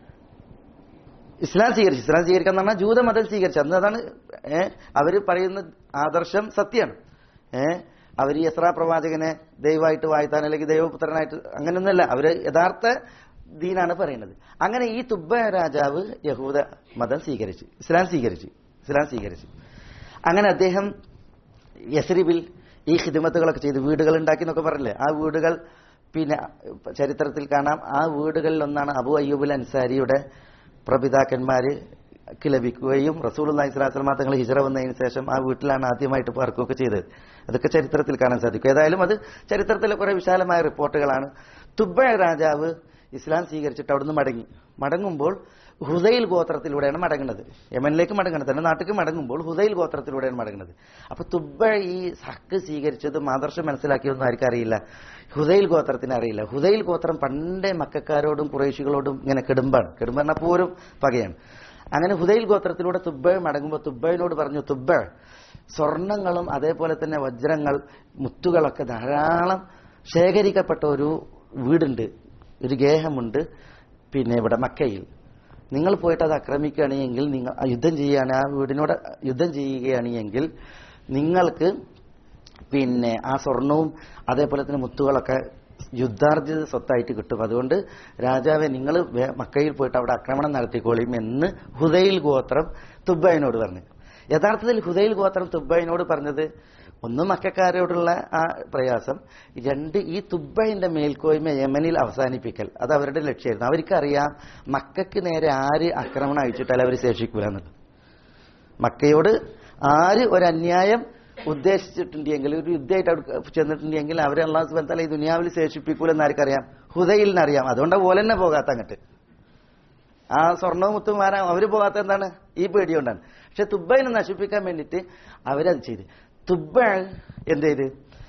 ഇസ്ലാം സ്വീകരിച്ചു ഇസ്ലാം സ്വീകരിക്കുക എന്ന് പറഞ്ഞാൽ ജൂതമതം സ്വീകരിച്ചു അന്ന് അതാണ് ഏഹ് അവര് പറയുന്ന ആദർശം സത്യമാണ് ഏഹ് അവർ ഈ എസ്രാ പ്രവാചകനെ ദൈവമായിട്ട് വാഴ്ത്താൻ അല്ലെങ്കിൽ ദൈവപുത്രനായിട്ട് അങ്ങനെയൊന്നുമല്ല അവര് യഥാർത്ഥ ദീനാണ് പറയുന്നത് അങ്ങനെ ഈ തുബ്ബ രാജാവ് യഹൂദ മതം സ്വീകരിച്ചു ഇസ്ലാം സ്വീകരിച്ചു ഇസ്ലാം സ്വീകരിച്ചു അങ്ങനെ അദ്ദേഹം യസ്രിബിൽ ഈ ഹിദിമത്തുകളൊക്കെ ചെയ്ത് വീടുകൾ ഉണ്ടാക്കി എന്നൊക്കെ പറഞ്ഞില്ലേ ആ വീടുകൾ പിന്നെ ചരിത്രത്തിൽ കാണാം ആ വീടുകളിൽ ഒന്നാണ് അബു അയ്യൂബുൽ അൻസാരിയുടെ പ്രപിതാക്കന്മാര് ലഭിക്കുകയും റസൂൽ അള്ളഹി സ്വലാസ്ലമ തങ്ങൾ ഹിജറ വന്നതിന് ശേഷം ആ വീട്ടിലാണ് ആദ്യമായിട്ട് പാർക്കുകയൊക്കെ ചെയ്തത് അതൊക്കെ ചരിത്രത്തിൽ കാണാൻ സാധിക്കും ഏതായാലും അത് ചരിത്രത്തിലെ കുറെ വിശാലമായ റിപ്പോർട്ടുകളാണ് തുബ്ബ രാജാവ് ഇസ്ലാം സ്വീകരിച്ചിട്ട് അവിടുന്ന് മടങ്ങി മടങ്ങുമ്പോൾ ഹുദൈൽ ഗോത്രത്തിലൂടെയാണ് മടങ്ങുന്നത് യമനിലേക്ക് മടങ്ങുന്നത് തന്നെ നാട്ടിലേക്ക് മടങ്ങുമ്പോൾ ഹുദൈൽ ഗോത്രത്തിലൂടെയാണ് മടങ്ങുന്നത് അപ്പൊ തുബ്ബ ഈ ഹക്ക് സ്വീകരിച്ചതും ആദർശം മനസ്സിലാക്കിയതൊന്നും ആർക്കും അറിയില്ല ഹുദൈൽ ഗോത്രത്തിന് അറിയില്ല ഹുദൈൽ ഗോത്രം പണ്ടേ മക്കാരോടും കുറേശികളോടും ഇങ്ങനെ കെടുമ്പാണ് കെടുമ്പ് പറഞ്ഞാൽ പോരും പകയാണ് അങ്ങനെ ഹുദൈൽ ഗോത്രത്തിലൂടെ തുബ്ബ മടങ്ങുമ്പോൾ തുബ്ബയോട് പറഞ്ഞു തുബ്ബ സ്വർണങ്ങളും അതേപോലെ തന്നെ വജ്രങ്ങൾ മുത്തുകളൊക്കെ ധാരാളം ശേഖരിക്കപ്പെട്ട ഒരു വീടുണ്ട് ഒരു ഗേഹമുണ്ട് പിന്നെ ഇവിടെ മക്കയിൽ നിങ്ങൾ പോയിട്ട് അത് ആക്രമിക്കുകയാണെങ്കിൽ നിങ്ങൾ ആ യുദ്ധം ചെയ്യുകയാണ് ആ വീടിനോട് യുദ്ധം ചെയ്യുകയാണെങ്കിൽ നിങ്ങൾക്ക് പിന്നെ ആ സ്വർണവും അതേപോലെ തന്നെ മുത്തുകളൊക്കെ യുദ്ധാർജിത സ്വത്തായിട്ട് കിട്ടും അതുകൊണ്ട് രാജാവെ നിങ്ങൾ മക്കയിൽ പോയിട്ട് അവിടെ ആക്രമണം നടത്തിക്കോളിയും എന്ന് ഹുദൈൽ ഗോത്രം തുബ്ബൈനോട് പറഞ്ഞു യഥാർത്ഥത്തിൽ ഹുദൈൽ ഗോത്രം തുബ്ബൈനോട് പറഞ്ഞത് ഒന്ന് മക്കാരോടുള്ള ആ പ്രയാസം രണ്ട് ഈ തുബൈന്റെ മേൽക്കോയ്മ യമനിൽ അവസാനിപ്പിക്കൽ അത് അവരുടെ ലക്ഷ്യമായിരുന്നു അവർക്കറിയാം മക്കൾക്ക് നേരെ ആര് ആക്രമണം അയച്ചിട്ടാൽ അവർ ശേഷിക്കൂല എന്നുള്ളത് മക്കയോട് ആര് ഒരു അന്യായം ഉദ്ദേശിച്ചിട്ടുണ്ടെങ്കിൽ ഒരു യുദ്ധമായിട്ട് അവിടെ ചെന്നിട്ടുണ്ടെങ്കിൽ അവരെ അള്ളാഹു സുബാൻ തല ഈ ദുനിയാവിൽ ശേഷിപ്പിക്കൂലെന്ന് ആർക്കറിയാം ഹുദയിലിനറിയാം അതുകൊണ്ട് പോലെ തന്നെ പോകാത്ത അങ്ങോട്ട് ആ സ്വർണവും മുത്തും മാറാൻ അവര് പോകാത്ത എന്താണ് ഈ പേടി കൊണ്ടാണ് പക്ഷെ തുബൈനെ നശിപ്പിക്കാൻ വേണ്ടിയിട്ട് അവരത് ചെയ്ത് തുബ എന്ത് ചെയ്ത്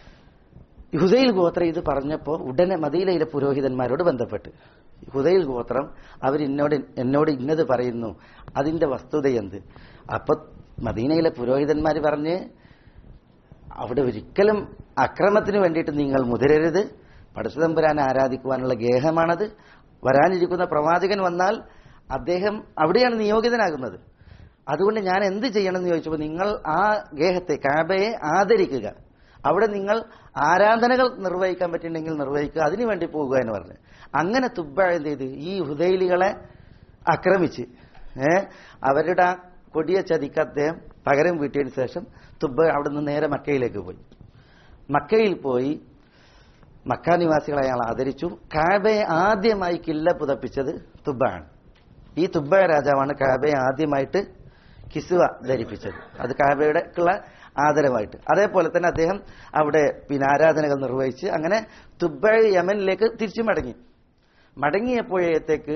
ഹുദൈൽ ഗോത്രം ഇത് പറഞ്ഞപ്പോൾ ഉടനെ മദീനയിലെ പുരോഹിതന്മാരോട് ബന്ധപ്പെട്ട് ഹുദൈൽ ഗോത്രം അവർ എന്നോട് എന്നോട് ഇന്നത് പറയുന്നു അതിന്റെ വസ്തുത എന്ത് അപ്പൊ മദീനയിലെ പുരോഹിതന്മാർ പറഞ്ഞ് അവിടെ ഒരിക്കലും അക്രമത്തിന് വേണ്ടിയിട്ട് നിങ്ങൾ മുതിരരുത് പടച്ചുതമ്പുരാനെ ആരാധിക്കുവാനുള്ള ഗേഹമാണത് വരാനിരിക്കുന്ന പ്രവാചകൻ വന്നാൽ അദ്ദേഹം അവിടെയാണ് നിയോഗിതനാകുന്നത് അതുകൊണ്ട് ഞാൻ എന്ത് ചെയ്യണം എന്ന് ചോദിച്ചപ്പോൾ നിങ്ങൾ ആ ഗേഹത്തെ കാബയെ ആദരിക്കുക അവിടെ നിങ്ങൾ ആരാധനകൾ നിർവഹിക്കാൻ പറ്റുന്നുണ്ടെങ്കിൽ നിർവഹിക്കുക അതിനു വേണ്ടി പോകുക എന്ന് പറഞ്ഞു അങ്ങനെ തുബ്ബ എന്ത് ചെയ്ത് ഈ ഹുദൈലികളെ ആക്രമിച്ച് ഏ അവരുടെ ആ കൊടിയ ചതിക്ക് അദ്ദേഹം പകരം വീട്ടിയതിനു ശേഷം തുബ്ബ അവിടെ നിന്ന് നേരെ മക്കയിലേക്ക് പോയി മക്കയിൽ പോയി മക്ക നിവാസികളെ അയാൾ ആദരിച്ചു കാബയെ ആദ്യമായി കില്ല പുതപ്പിച്ചത് തുബ്ബാണ് ഈ തുബ്ബ രാജാവാണ് കാബയെ ആദ്യമായിട്ട് കിസുവ ധരിപ്പിച്ചത് അത് കാബയുടെ ഉള്ള ആദരവായിട്ട് അതേപോലെ തന്നെ അദ്ദേഹം അവിടെ പിന്നെ ആരാധനകൾ നിർവഹിച്ച് അങ്ങനെ തുബ്ബ യമനിലേക്ക് തിരിച്ചു മടങ്ങി മടങ്ങിയപ്പോഴത്തേക്ക്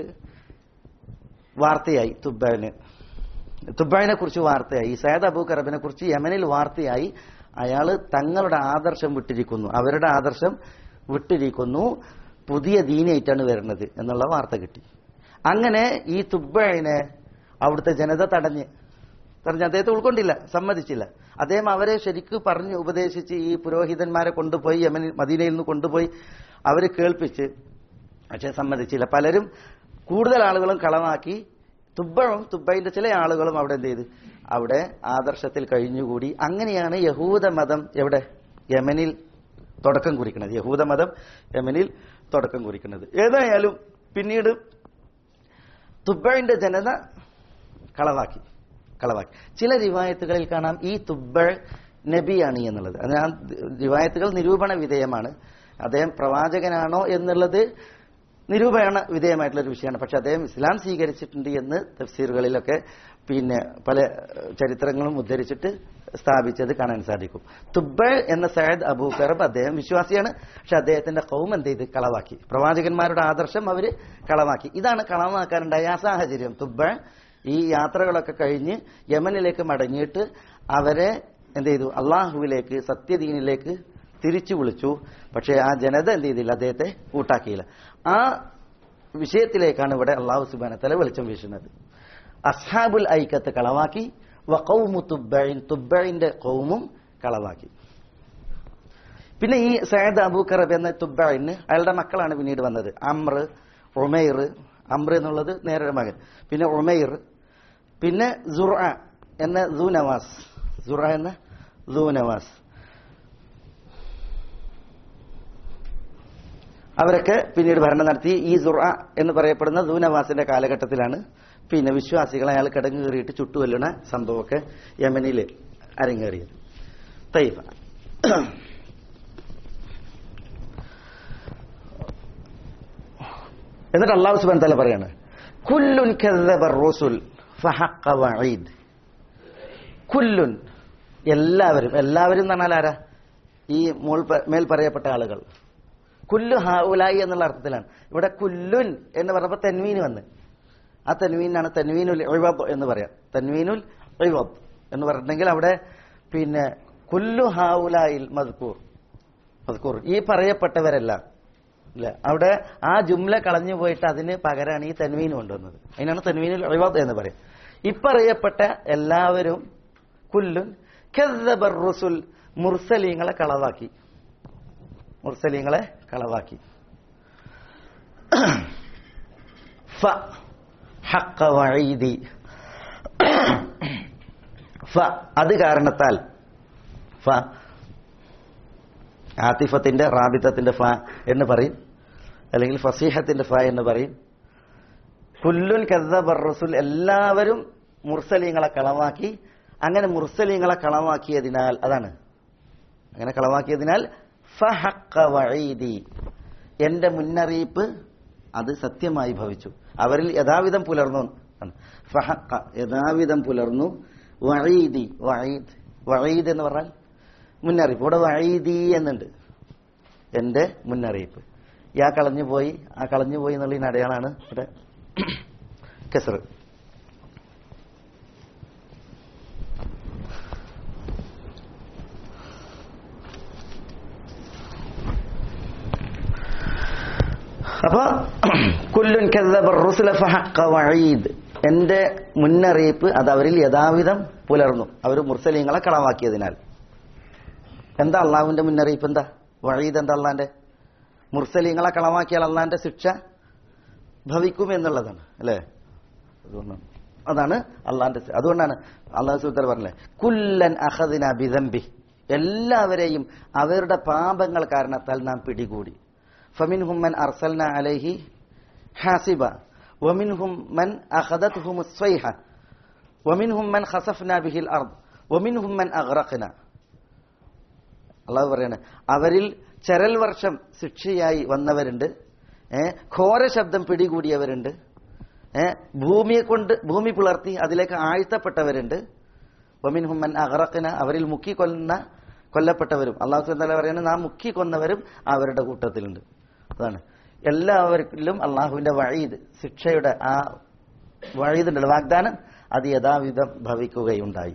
വാർത്തയായി തുബ്ബന് തുബ്ബാനെ കുറിച്ച് വാർത്തയായി ഈ സയ്യദ് അബൂ കറബിനെ കുറിച്ച് യമനിൽ വാർത്തയായി അയാള് തങ്ങളുടെ ആദർശം വിട്ടിരിക്കുന്നു അവരുടെ ആദർശം വിട്ടിരിക്കുന്നു പുതിയ ദീനായിട്ടാണ് വരുന്നത് എന്നുള്ള വാർത്ത കിട്ടി അങ്ങനെ ഈ തുബ്ബനെ അവിടുത്തെ ജനത തടഞ്ഞ് തടഞ്ഞ് അദ്ദേഹത്തെ ഉൾക്കൊണ്ടില്ല സമ്മതിച്ചില്ല അദ്ദേഹം അവരെ ശരിക്ക് പറഞ്ഞ് ഉപദേശിച്ച് ഈ പുരോഹിതന്മാരെ കൊണ്ടുപോയി യമനിൽ മദീനയിൽ നിന്ന് കൊണ്ടുപോയി അവരെ കേൾപ്പിച്ച് പക്ഷെ സമ്മതിച്ചില്ല പലരും കൂടുതൽ ആളുകളും കളമാക്കി തുബ്ബഴും തുബ്ബൈന്റെ ചില ആളുകളും അവിടെ എന്ത് ചെയ്ത് അവിടെ ആദർശത്തിൽ കഴിഞ്ഞുകൂടി അങ്ങനെയാണ് യഹൂദ മതം എവിടെ യമനിൽ തുടക്കം കുറിക്കുന്നത് യഹൂദ മതം യമനിൽ തുടക്കം കുറിക്കുന്നത് ഏതായാലും പിന്നീട് തുബ്ബഴിന്റെ ജനത കളവാക്കി കളവാക്കി ചില റിവായത്തുകളിൽ കാണാം ഈ തുബ്ബൾ നബിയാണ് എന്നുള്ളത് അത് ആ റിവായത്തുകൾ നിരൂപണ വിധേയമാണ് അദ്ദേഹം പ്രവാചകനാണോ എന്നുള്ളത് നിരൂപണ വിധേയമായിട്ടുള്ള ഒരു വിഷയമാണ് പക്ഷെ അദ്ദേഹം ഇസ്ലാം സ്വീകരിച്ചിട്ടുണ്ട് എന്ന് തഫ്സീറുകളിലൊക്കെ പിന്നെ പല ചരിത്രങ്ങളും ഉദ്ധരിച്ചിട്ട് സ്ഥാപിച്ചത് കാണാൻ സാധിക്കും തുബ്ബൾ എന്ന സയദ് അബൂ കറബ് അദ്ദേഹം വിശ്വാസിയാണ് പക്ഷെ അദ്ദേഹത്തിന്റെ കൗം എന്ത് ചെയ്ത് കളവാക്കി പ്രവാചകന്മാരുടെ ആദർശം അവര് കളവാക്കി ഇതാണ് കളവാക്കാനുണ്ടായ ആ സാഹചര്യം തുബ്ബൾ ഈ യാത്രകളൊക്കെ കഴിഞ്ഞ് യമനിലേക്ക് മടങ്ങിയിട്ട് അവരെ എന്ത് ചെയ്തു അള്ളാഹുവിലേക്ക് സത്യദീനിലേക്ക് തിരിച്ചു വിളിച്ചു പക്ഷേ ആ ജനത എന്ത് ചെയ്തില്ല അദ്ദേഹത്തെ കൂട്ടാക്കിയില്ല ആ വിഷയത്തിലേക്കാണ് ഇവിടെ അള്ളാഹു സുബാനത്തല വെളിച്ചം വീശുന്നത് അസ്ഹാബുൽ ഐക്കത്ത് കളവാക്കി വഖൗമു തുബ്ബൈൻ തുബ്ബൈന്റെ കൗമും കളവാക്കി പിന്നെ ഈ സയ്യദ് അബൂക്കറബ് എന്ന തുബ്ബൈന് അയാളുടെ മക്കളാണ് പിന്നീട് വന്നത് അമ്ര ഉമൈർ അമ്ര എന്നുള്ളത് നേരെ മകൻ പിന്നെ ഉമൈർ പിന്നെ സുറ എന്ന ദൂനവാസ് സുറ എന്ന ദൂനവാസ് അവരൊക്കെ പിന്നീട് ഭരണം നടത്തി ഈ സുറ എന്ന് പറയപ്പെടുന്ന ദൂനവാസിന്റെ കാലഘട്ടത്തിലാണ് പിന്നെ വിശ്വാസികളെ അയാൾ കിടങ്ങ് കയറിയിട്ട് ചുട്ടുകൊല്ലണ സംഭവമൊക്കെ യമനിൽ അരങ്ങേറിയത് തൈഫ എന്നിട്ട് അള്ളാഹു സുബാൻ തല പറയാണ് കുല്ലുൻ കذب الرسل فحق وعيد കുല്ലുൻ എല്ലാവരും എല്ലാവരും എന്ന് പറഞ്ഞാൽ ആരാ ഈ മോൾ പ- മേൽ പറയപ്പെട്ട ആളുകൾ കുല്ലു ഹാഉലായി എന്നുള്ള അർത്ഥത്തിലാണ് ഇവിടെ കുല്ലുൻ എന്ന് പറഞ്ഞപ്പോൾ തെൻവീന് വന്ന് ആ തെൻവീനാണ് തെൻവീനുൽ ഇവബ് എന്ന് പറയാം തെൻവീനുൽ ഇവബ് എന്ന് പറഞ്ഞിട്ടുണ്ടെങ്കിൽ അവിടെ പിന്നെ കുല്ലു ഹാഉലായിൽ മദ്കൂർ മദ്കൂർ ഈ പറയപ്പെട്ടവരെല്ലാം ഇല്ല അവിടെ ആ ജുംല കളഞ്ഞു പോയിട്ട് അതിന് പകരമാണ് ഈ തെൻവീൻ കൊണ്ടുവന്നത് അതിനാണ് തെൻവീനുൽ ഇവബ് എന്ന് പറയും ഇപ്പറയപ്പെട്ട എല്ലാവരും കുല്ലുൻ കذب റുസുൽ മുർസലീങ്ങളെ കളവാക്കി മുർസലീങ്ങളെ കളവാക്കി ഫ ഹഖ വഈദി ഫ അത് കാരണത്താൽ ഫ ആതിഫത്തിന്റെ റാബിത്തത്തിന്റെ ഫ എന്ന് പറയും അല്ലെങ്കിൽ ഫസീഹത്തിന്റെ ഫ എന്ന് പറയും കുല്ലുൻ കذب റസുൽ എല്ലാവരും മുർസലീങ്ങളെ കളവാക്കി അങ്ങനെ മുർസലീങ്ങളെ കളവാക്കിയതിനാൽ അതാണ് അങ്ങനെ കളവാക്കിയതിനാൽ ഫഹഖ വഈദി എന്റെ മുന്നറിയിപ്പ് അത് സത്യമായി ഭവിച്ചു അവരിൽ യഥാവിധം പുലർന്നു ആണ്. ഫഹഖ യഥാവിധം പുലർന്നു വഈദി വഈദ് വഈദ് എന്ന് പറഞ്ഞാൽ മുന്നറിയിപ്പ് ഇവിടെ വഈദി എന്നുണ്ട് എന്റെ മുന്നറിയിപ്പ് യാ കളഞ്ഞു പോയി ആ കളഞ്ഞു പോയി എന്നുള്ളതിന് അടയാളാണ് ഇവിടെ കെസർ അപ്പൊ കുല്ലുൻ കذب الرسل فحق وعيد എന്റെ മുന്നറിയിപ്പ് അത് അവരിൽ യഥാവിധം പുലർന്നു അവർ മുർസലീങ്ങളെ കളവാക്കിയതിനാൽ എന്താ അള്ളാഹുവിന്റെ മുന്നറിയിപ്പ് എന്താ വഴീദ് എന്താ അള്ളാന്റെ മുർസലീങ്ങളെ കളവാക്കിയാൽ അള്ളാന്റെ ശിക്ഷ ഭവിക്കും എന്നുള്ളതാണ് അല്ലേ അതുകൊണ്ടാണ് അതാണ് അള്ളാന്റെ അതുകൊണ്ടാണ് അള്ളാഹു സുഹൃത്തർ പറഞ്ഞത് കുല്ലൻ അഹദിന ബിദംബി എല്ലാവരെയും അവരുടെ പാപങ്ങൾ കാരണത്താൽ നാം പിടികൂടി ഫമിൻഹും മൻ അർസൽന അലൈഹി ഹാസിബ വമിൻഹും മൻ അഖദത്ഹും الصيحة ومنهم من خسفنا به الأرض ومنهم من أغرقنا അള്ളാഹു പറയാണ് അവരിൽ ചരൽ വർഷം ശിക്ഷയായി വന്നവരുണ്ട് ഏ ഘോര ശബ്ദം പിടികൂടിയവരുണ്ട് ഏ ഭൂമിയെ കൊണ്ട് ഭൂമി പിളർത്തി അതിലേക്ക് ആഴ്ത്തപ്പെട്ടവരുണ്ട് വമിൻ ഹുമ്മൻ അഹറക്കിന അവരിൽ മുക്കി കൊന്ന കൊല്ലപ്പെട്ടവരും അള്ളാഹു സുബ്ഹാനഹു പറയുന്നത് നാം മുക്കി കൊന്നവരും അവരുടെ കൂട്ടത്തിലുണ്ട് അതാണ് എല്ലാവർക്കും അള്ളാഹുവിന്റെ വഴീദ് ശിക്ഷയുടെ ആ വഴീദിന്റെ വാഗ്ദാനം അത് യഥാവിധം ഭവിക്കുകയുണ്ടായി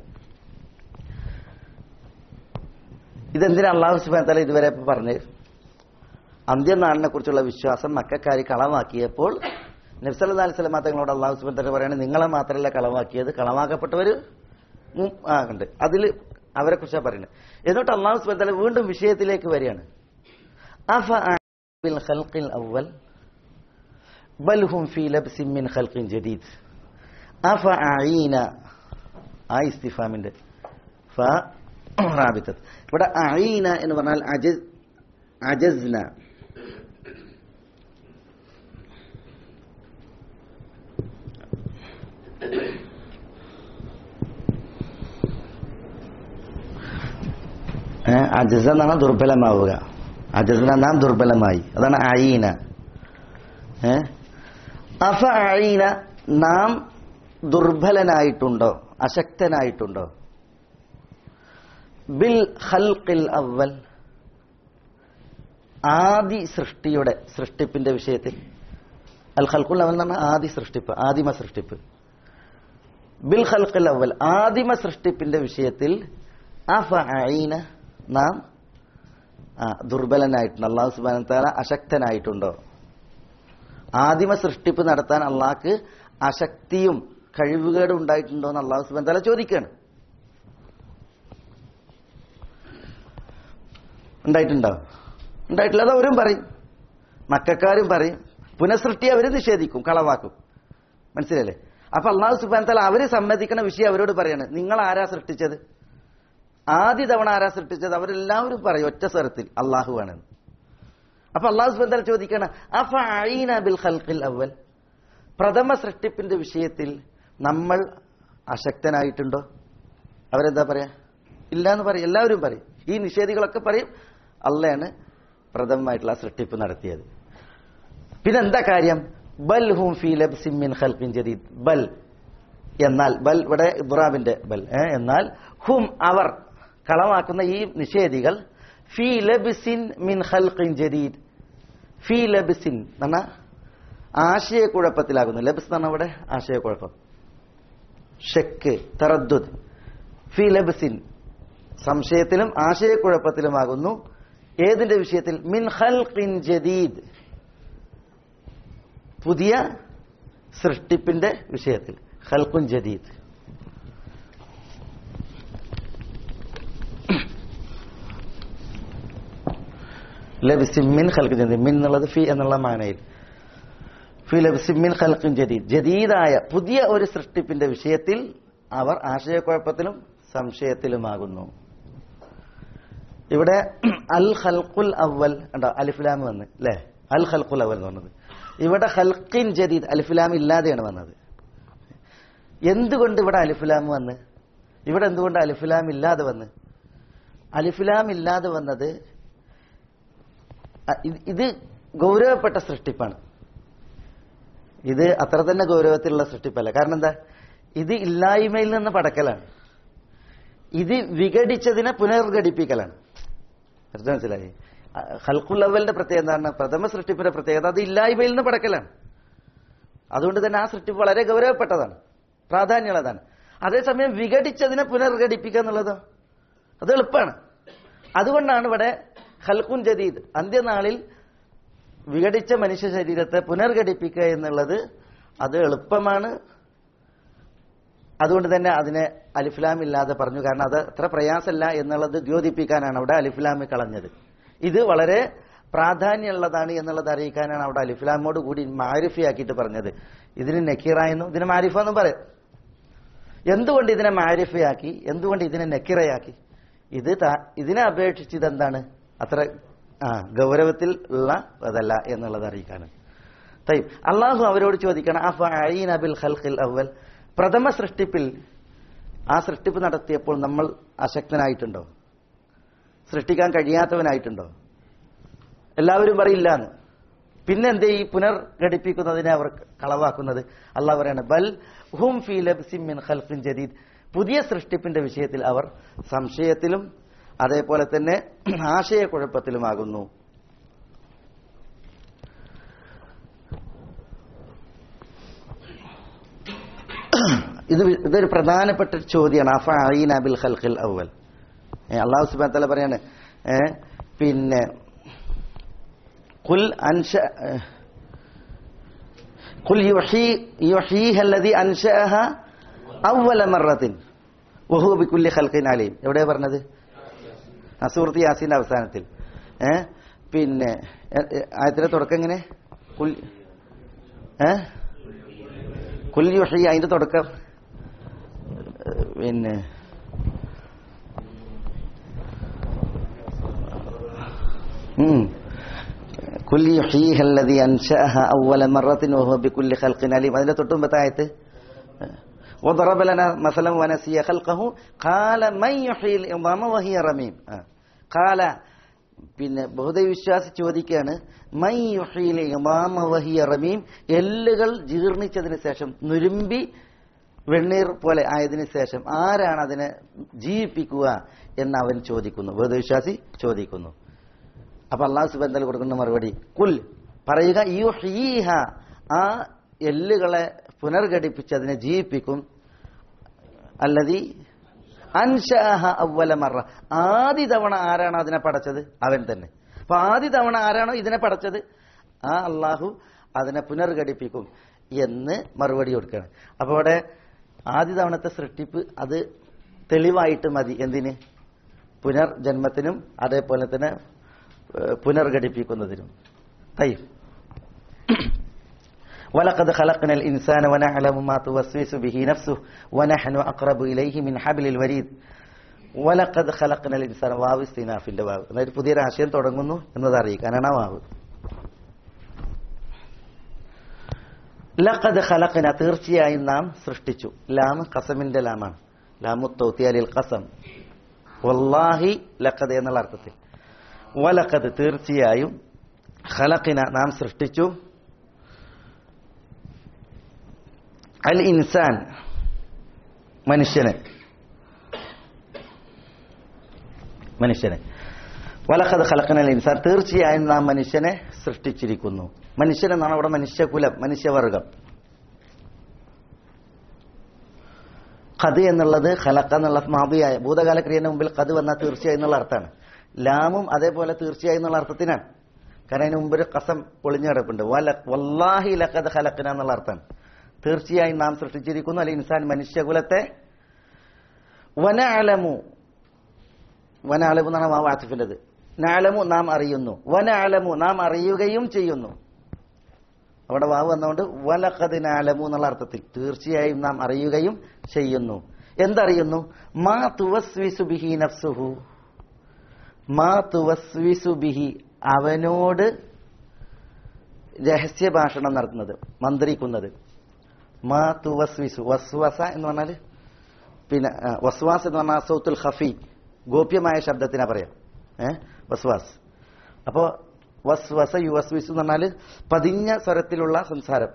ഇതെന്തിനാ അള്ളാഹു സുബാൻ തല ഇതുവരെ ഇപ്പൊ പറഞ്ഞ് അന്ത്യനാളിനെ കുറിച്ചുള്ള വിശ്വാസം മക്കാരി കളവാക്കിയപ്പോൾ നബ്സല്ലാ അലൈഹി സ്വലമാ തങ്ങളോട് അള്ളാഹു സുബാൻ തല പറയാണ് നിങ്ങളെ മാത്രമല്ല കളവാക്കിയത് കളവാക്കപ്പെട്ടവർ ഉണ്ട് അതിൽ അവരെ കുറിച്ചാണ് പറയുന്നത് എന്നിട്ട് അള്ളാഹു സുബാൻ തല വീണ്ടും വിഷയത്തിലേക്ക് വരികയാണ് അഫ ബിൽ ഖൽഖിൽ അവൽ ബൽ ഹും ഫീ ലബ്സിൻ മിൻ ഖൽഖിൻ ജദീദ് അഫ അഈന ആ ഇസ്തിഫാമിന്റെ ഫ റാബിത്തത് ഇവിടെ അഈന എന്ന് പറഞ്ഞാൽ അജസ് അജസ്ന അജസ എന്നാണ് ദുർബലമാവുക അജസ്ന നാം ദുർബലമായി അതാണ് അയീന ഏ അഫ അയീന നാം ദുർബലനായിട്ടുണ്ടോ അശക്തനായിട്ടുണ്ടോ ബിൽ ഖൽഖിൽ അവൽ ആദി സൃഷ്ടിയുടെ സൃഷ്ടിപ്പിന്റെ വിഷയത്തിൽ അൽ ഖൽഖുൽ അവൽ എന്ന് പറഞ്ഞാൽ ആദി സൃഷ്ടിപ്പ് ആദിമ സൃഷ്ടിപ്പ് ബിൽ ഖൽഖിൽ അവൽ ആദിമ സൃഷ്ടിപ്പിന്റെ വിഷയത്തിൽ അഫ അയീന നാം ആ, ദുർബലനായിട്ടുണ്ട് അള്ളാഹു സുബാന താല അശക്തനായിട്ടുണ്ടോ ആദിമ സൃഷ്ടിപ്പ് നടത്താൻ അള്ളാഹ്ക്ക് അശക്തിയും കഴിവുകേടും ഉണ്ടായിട്ടുണ്ടോ എന്ന് അള്ളാഹു സുബാൻ താല ചോദിക്കുകയാണ് ഉണ്ടായിട്ടുണ്ടോ ഉണ്ടായിട്ടില്ല അത് അവരും പറയും മക്കാരും പറയും പുനഃസൃഷ്ടി അവർ നിഷേധിക്കും കളവാക്കും മനസ്സിലല്ലേ അപ്പൊ അള്ളാഹു സുബാൻ താല അവര് സമ്മതിക്കുന്ന വിഷയം അവരോട് പറയാണ് നിങ്ങൾ ആരാ സൃഷ്ടിച്ചത് ആദ്യ തവണ ആരാ സൃഷ്ടിച്ചത് അവരെല്ലാവരും പറയും ഒറ്റ സ്വരത്തിൽ അള്ളാഹു ആണെന്ന് അപ്പൊ അള്ളാഹു സുബാൻ താല ചോദിക്കാണ് അഫ അഈന ബിൽ ഖൽഖിൽ അവൽ പ്രഥമ സൃഷ്ടിപ്പിന്റെ വിഷയത്തിൽ നമ്മൾ അശക്തനായിട്ടുണ്ടോ അവരെന്താ പറയാ ഇല്ല എന്ന് പറയും എല്ലാവരും പറയും ഈ നിഷേധികളൊക്കെ പറയും അള്ളയാണ് പ്രഥമമായിട്ടുള്ള ആ സൃഷ്ടിപ്പ് നടത്തിയത് പിന്നെ എന്താ കാര്യം ബൽ ഹും ഫീ ലബ്സിൻ മിൻ ഖൽഖിൻ ജദീദ് ബൽ എന്നാൽ ബൽ ഇവിടെ ഇബ്രാബിന്റെ ബൽ ഏ, എന്നാൽ ഹും അവർ കളമാക്കുന്ന ഈ നിഷേധികൾ ഫീ ലബ്സിൻ മിൻ ഖൽഖിൻ ജദീദ് ഫീ ലബ്സിൻ എന്നാ ആശയക്കുഴപ്പത്തിലാകുന്നു ലബ്സ് എന്നാണ് ഇവിടെ ആശയക്കുഴപ്പം ഷെക്ക് തറദ്ദുദ് ഫീ ലബ്സിൻ സംശയത്തിലും ആശയക്കുഴപ്പത്തിലുമാകുന്നു ഏതിന്റെ വിഷയത്തിൽ മിൻ ഖൽഖിൻ ജദീദ് പുതിയ സൃഷ്ടിപ്പിന്റെ വിഷയത്തിൽ ഖൽഖുൻ ജദീദ് ലബിസിൻ മിൻ ഖൽഖിൻ ജദീദ് മിൻ എന്നുള്ളത് ഫി എന്നുള്ള മാനയിൽ ഫി ലബിസിൻ മിൻ ഖൽഖിൻ ജദീദ് ജദീദായ പുതിയ ഒരു സൃഷ്ടിപ്പിന്റെ വിഷയത്തിൽ അവർ ആശയക്കുഴപ്പത്തിലും സംശയത്തിലുമാകുന്നു ഇവിടെ അൽ ഖൽഖുൽ അവൽ ഉണ്ടോ അലിഫ്ലാം വന്ന് അല്ലേ അൽ ഖൽഖുൽ അവൽ എന്ന് പറഞ്ഞത് ഇവിടെ ഖൽഖിൻ ജദീദ് അലിഫ്ലാം ഇല്ലാതെയാണ് വന്നത് എന്തുകൊണ്ട് ഇവിടെ അലിഫ്ലാം വന്ന് ഇവിടെ എന്തുകൊണ്ട് അലിഫ്ലാം ഇല്ലാതെ വന്ന് അലിഫുലാം ഇല്ലാതെ വന്നത് അ- ഇത് ഇത് ഗൗരവപ്പെട്ട സൃഷ്ടിപ്പാണ് ഇത് അത്ര തന്നെ ഗൗരവത്തിലുള്ള സൃഷ്ടിപ്പല്ല കാരണം എന്താ ഇത് ഇല്ലായ്മയിൽ നിന്ന് പടക്കലാണ് ഇത് വിഘടിച്ചതിനെ പുനർഘടിപ്പിക്കലാണ് അർത്ഥം മനസ്സിലായി ഹൽക്കുൽ അവലിന്റെ പ്രത്യേകത എന്താണ് പ്രഥമ സൃഷ്ടിപ്പിന്റെ പ്രത്യേകത അത് ഇല്ലായ്മയിൽ നിന്ന് പടക്കലാണ് അതുകൊണ്ട് തന്നെ ആ സൃഷ്ടിപ്പ് വളരെ ഗൗരവപ്പെട്ടതാണ് പ്രാധാന്യമുള്ളതാണ് അതേസമയം വിഘടിച്ചതിനെ പുനർഘടിപ്പിക്കുക എന്നുള്ളത് അത് എളുപ്പമാണ് അതുകൊണ്ടാണ് ഇവിടെ ഹൽക്കുൻ ജദീദ് അന്ത്യനാളിൽ വിഘടിച്ച മനുഷ്യ ശരീരത്തെ പുനർഘടിപ്പിക്കുക എന്നുള്ളത് അത് എളുപ്പമാണ് അതുകൊണ്ട് തന്നെ അതിനെ അലിഫ്ലാം ഇല്ലാതെ പറഞ്ഞു കാരണം അത് അത്ര പ്രയാസമല്ല എന്നുള്ളത് ദ്യോതിപ്പിക്കാനാണ് അവിടെ അലിഫ്ലാം കളഞ്ഞത് ഇത് വളരെ പ്രാധാന്യമുള്ളതാണ് എന്നുള്ളത് അറിയിക്കാനാണ് അവിടെ അലിഫ്ലാമോട് കൂടി മാരിഫിയാക്കിയിട്ട് പറഞ്ഞത് ഇതിന് നക്കീറ എന്നും ഇതിന് മാരിഫ എന്നും പറയും എന്തുകൊണ്ട് ഇതിനെ മാരിഫയാക്കി എന്തുകൊണ്ട് ഇതിനെ നക്കിറയാക്കി ഇത് ത- ഇതിനെ അപേക്ഷിച്ച് ഇതെന്താണ് അത്ര ആ ഗൗരവത്തിൽ ഉള്ള അതല്ല എന്നുള്ളത് അറിയിക്കാനാണ് തയ്യം അള്ളാഹു അവരോട് ചോദിക്കണം അഫ അഈന ബിൽ ഖൽഖിൽ അവൽ പ്രഥമ സൃഷ്ടിപ്പിൽ ആ സൃഷ്ടിപ്പ് നടത്തിയപ്പോൾ നമ്മൾ അശക്തനായിട്ടുണ്ടോ സൃഷ്ടിക്കാൻ കഴിയാത്തവനായിട്ടുണ്ടോ എല്ലാവരും പറയില്ല എന്ന് പിന്നെ എന്തേ ഈ പുനർഘടിപ്പിക്കുന്നതിനെ അവർ കളവാക്കുന്നത് അള്ളാഹ് പറയാണ് ബൽ ഹും ഫീ ലബ്സിൻ മിൻ ഖൽഖിൻ ജദീദ് പുതിയ സൃഷ്ടിപ്പിന്റെ വിഷയത്തിൽ അവർ സംശയത്തിലും അതേപോലെ തന്നെ ആശയക്കുഴപ്പത്തിലുമാകുന്നു ഇത് വി- ഇതൊരു പ്രധാനപ്പെട്ട ഒരു ചോദ്യമാണ് അഫ അഈന ബിൽ ഖൽഖിൽ അവൽ ഏ, അള്ളാഹു സുബ്ഹാനഹു വ തആല പറയാണ് ഏ, പിന്നെ കുൽ അൻഷ ഏ, കുൽ യുഹീ യുഹീഹ അല്ലദീ അൻശഅഹ അവല മറത്തിൻ വഹുവ ബികുല്ലി ഖൽഖിൻ അലീം എവിടെ പറഞ്ഞത് ആ സൂറത്ത് യാസീന്റെ അവസാനത്തിൽ ഏ പിന്നെ എ- എ- ആയത്തിന്റെ തുടക്കം എങ്ങനെ കുൽ ഏ കുൽ യുഹീ അതിന്റെ തുടക്കം ഏ, പിന്നെ ഉം. കുൽ യുഹീഹ അല്ലദീ അൻശഅഹ അവല മറത്തിൻ വഹുവ ബികുല്ലി ഖൽഖിൻ അലീം അതിന്റെ തൊട്ടുമുമ്പത്തെ ആയത്ത് وضرب لنا مثلا ونسي خلقه قال من يحيي العظام وهي رميم ആ. قال പിന്നെ ബഹുദൈ വിശ്വാസി ചോദിക്കുകയാണ് മൈ യുഹീൽ ഇമാമ വഹിയ റമീം എല്ലുകൾ ജീർണിച്ചതിന് ശേഷം നുരുമ്പി വെണ്ണീർ പോലെ ആയതിനു ശേഷം ആരാണ് അതിനെ ജീവിപ്പിക്കുക എന്ന് അവൻ ചോദിക്കുന്നു ബഹുദൈ വിശ്വാസി ചോദിക്കുന്നു അപ്പൊ അള്ളാഹു സുബന്ധൽ കൊടുക്കുന്ന മറുപടി കുൽ പറയുക യുഹീഹ ആ എല്ലുകളെ പുനർഘടിപ്പിച്ച് അതിനെ ജീവിപ്പിക്കും അല്ലതി അൻഷാഹ അവല മറ ആദ്യ തവണ ആരാണ് അതിനെ പടച്ചത് അവൻ തന്നെ അപ്പൊ ആദ്യ തവണ ആരാണോ ഇതിനെ പടച്ചത് ആ അള്ളാഹു അതിനെ പുനർഘടിപ്പിക്കും എന്ന് മറുപടി കൊടുക്കുകയാണ് അപ്പൊ അവിടെ ആദ്യ തവണത്തെ സൃഷ്ടിപ്പ് അത് തെളിവായിട്ട് മതി എന്തിന് പുനർജന്മത്തിനും അതേപോലെ തന്നെ ഏഹ്, പുനർഘടിപ്പിക്കുന്നതിനും തൈ ولقد خلقنا الإنسان ونعلم ما توسوس به نفسه ونحن أقرب إليه من حبل الوريد ولقد خلقنا الإنسان വാവ് ഇസ്തിനാഫിന്റെ വാവ് അതായത് പുതിയൊരു ആശയം തുടങ്ങുന്നു എന്നത് അറിയിക്കാനാണ് ആ വാവ് ലഖദ് ഖലഖന തീർച്ചയായും നാം സൃഷ്ടിച്ചു ലാം ഖസമിന്റെ ലാമാണ് ലാമു തൗത്തിയാലിൽ ഖസം വല്ലാഹി ലഖദ് എന്നുള്ള അർത്ഥത്തിൽ വലഖദ് തീർച്ചയായും ഖലഖിന നാം സൃഷ്ടിച്ചു അൽ ഇൻസാൻ മനുഷ്യനെ മനുഷ്യനെ വലഖദ് ഖലഖനൽ ഇൻസാൻ തീർച്ചയായും നാം മനുഷ്യനെ സൃഷ്ടിച്ചിരിക്കുന്നു മനുഷ്യൻ എന്നാണ് അവിടെ മനുഷ്യകുലം മനുഷ്യവർഗം ഖദ് എന്നുള്ളത് ഖലഖ എന്നുള്ള മാതിയായ ഭൂതകാല ക്രിയന്റെ മുമ്പിൽ ഖദ് വന്നാൽ തീർച്ചയായും എന്നുള്ള അർത്ഥമാണ് ലാമും അതേപോലെ തീർച്ചയായും എന്നുള്ള അർത്ഥത്തിനാണ് കാരണം അതിന് മുമ്പ് ഒരു കസം പൊളിഞ്ഞു കിടപ്പുണ്ട് വല വല്ലാഹി ലഖദ് ഖലഖന എന്നുള്ള അർത്ഥമാണ് തീർച്ചയായും നാം സൃഷ്ടിച്ചിരിക്കുന്നു അല്ലെ ഇൻസാൻ മനുഷ്യകുലത്തെ വനഅലമു വനഅലമു എന്നാണ് ആ വാസിഫിൻ്റെത് നാലമു നാം അറിയുന്നു വനഅലമു നാം അറിയുകയും ചെയ്യുന്നു അവിടെ വാവ് വന്നുകൊണ്ട് വലഖദ് നാലമു എന്നുള്ള അർത്ഥത്തിൽ തീർച്ചയായും നാം അറിയുകയും ചെയ്യുന്നു എന്തറിയുന്നു മാ തുവസ്വിസു ബിഹി നഫ്സുഹു മാ തുവസ്വിസു ബിഹി അവനോട് രഹസ്യ ഭാഷണം നടത്തുന്നത് മന്ത്രിക്കുന്നത് മാ തുവസ്വിസു വസ്വസ എന്ന് പറഞ്ഞാൽ പിന്നെ ആ, വസ്വാസ് എന്ന് പറഞ്ഞാൽ സൗത്തുൽ ഖഫി ഗോപ്യമായ ശബ്ദത്തിനാ പറയാം ഏ വസ്വാസ് അപ്പോ വസ്വസ യുവസ്വിസ് എന്ന് പറഞ്ഞാല് പതിഞ്ഞ സ്വരത്തിലുള്ള സംസാരം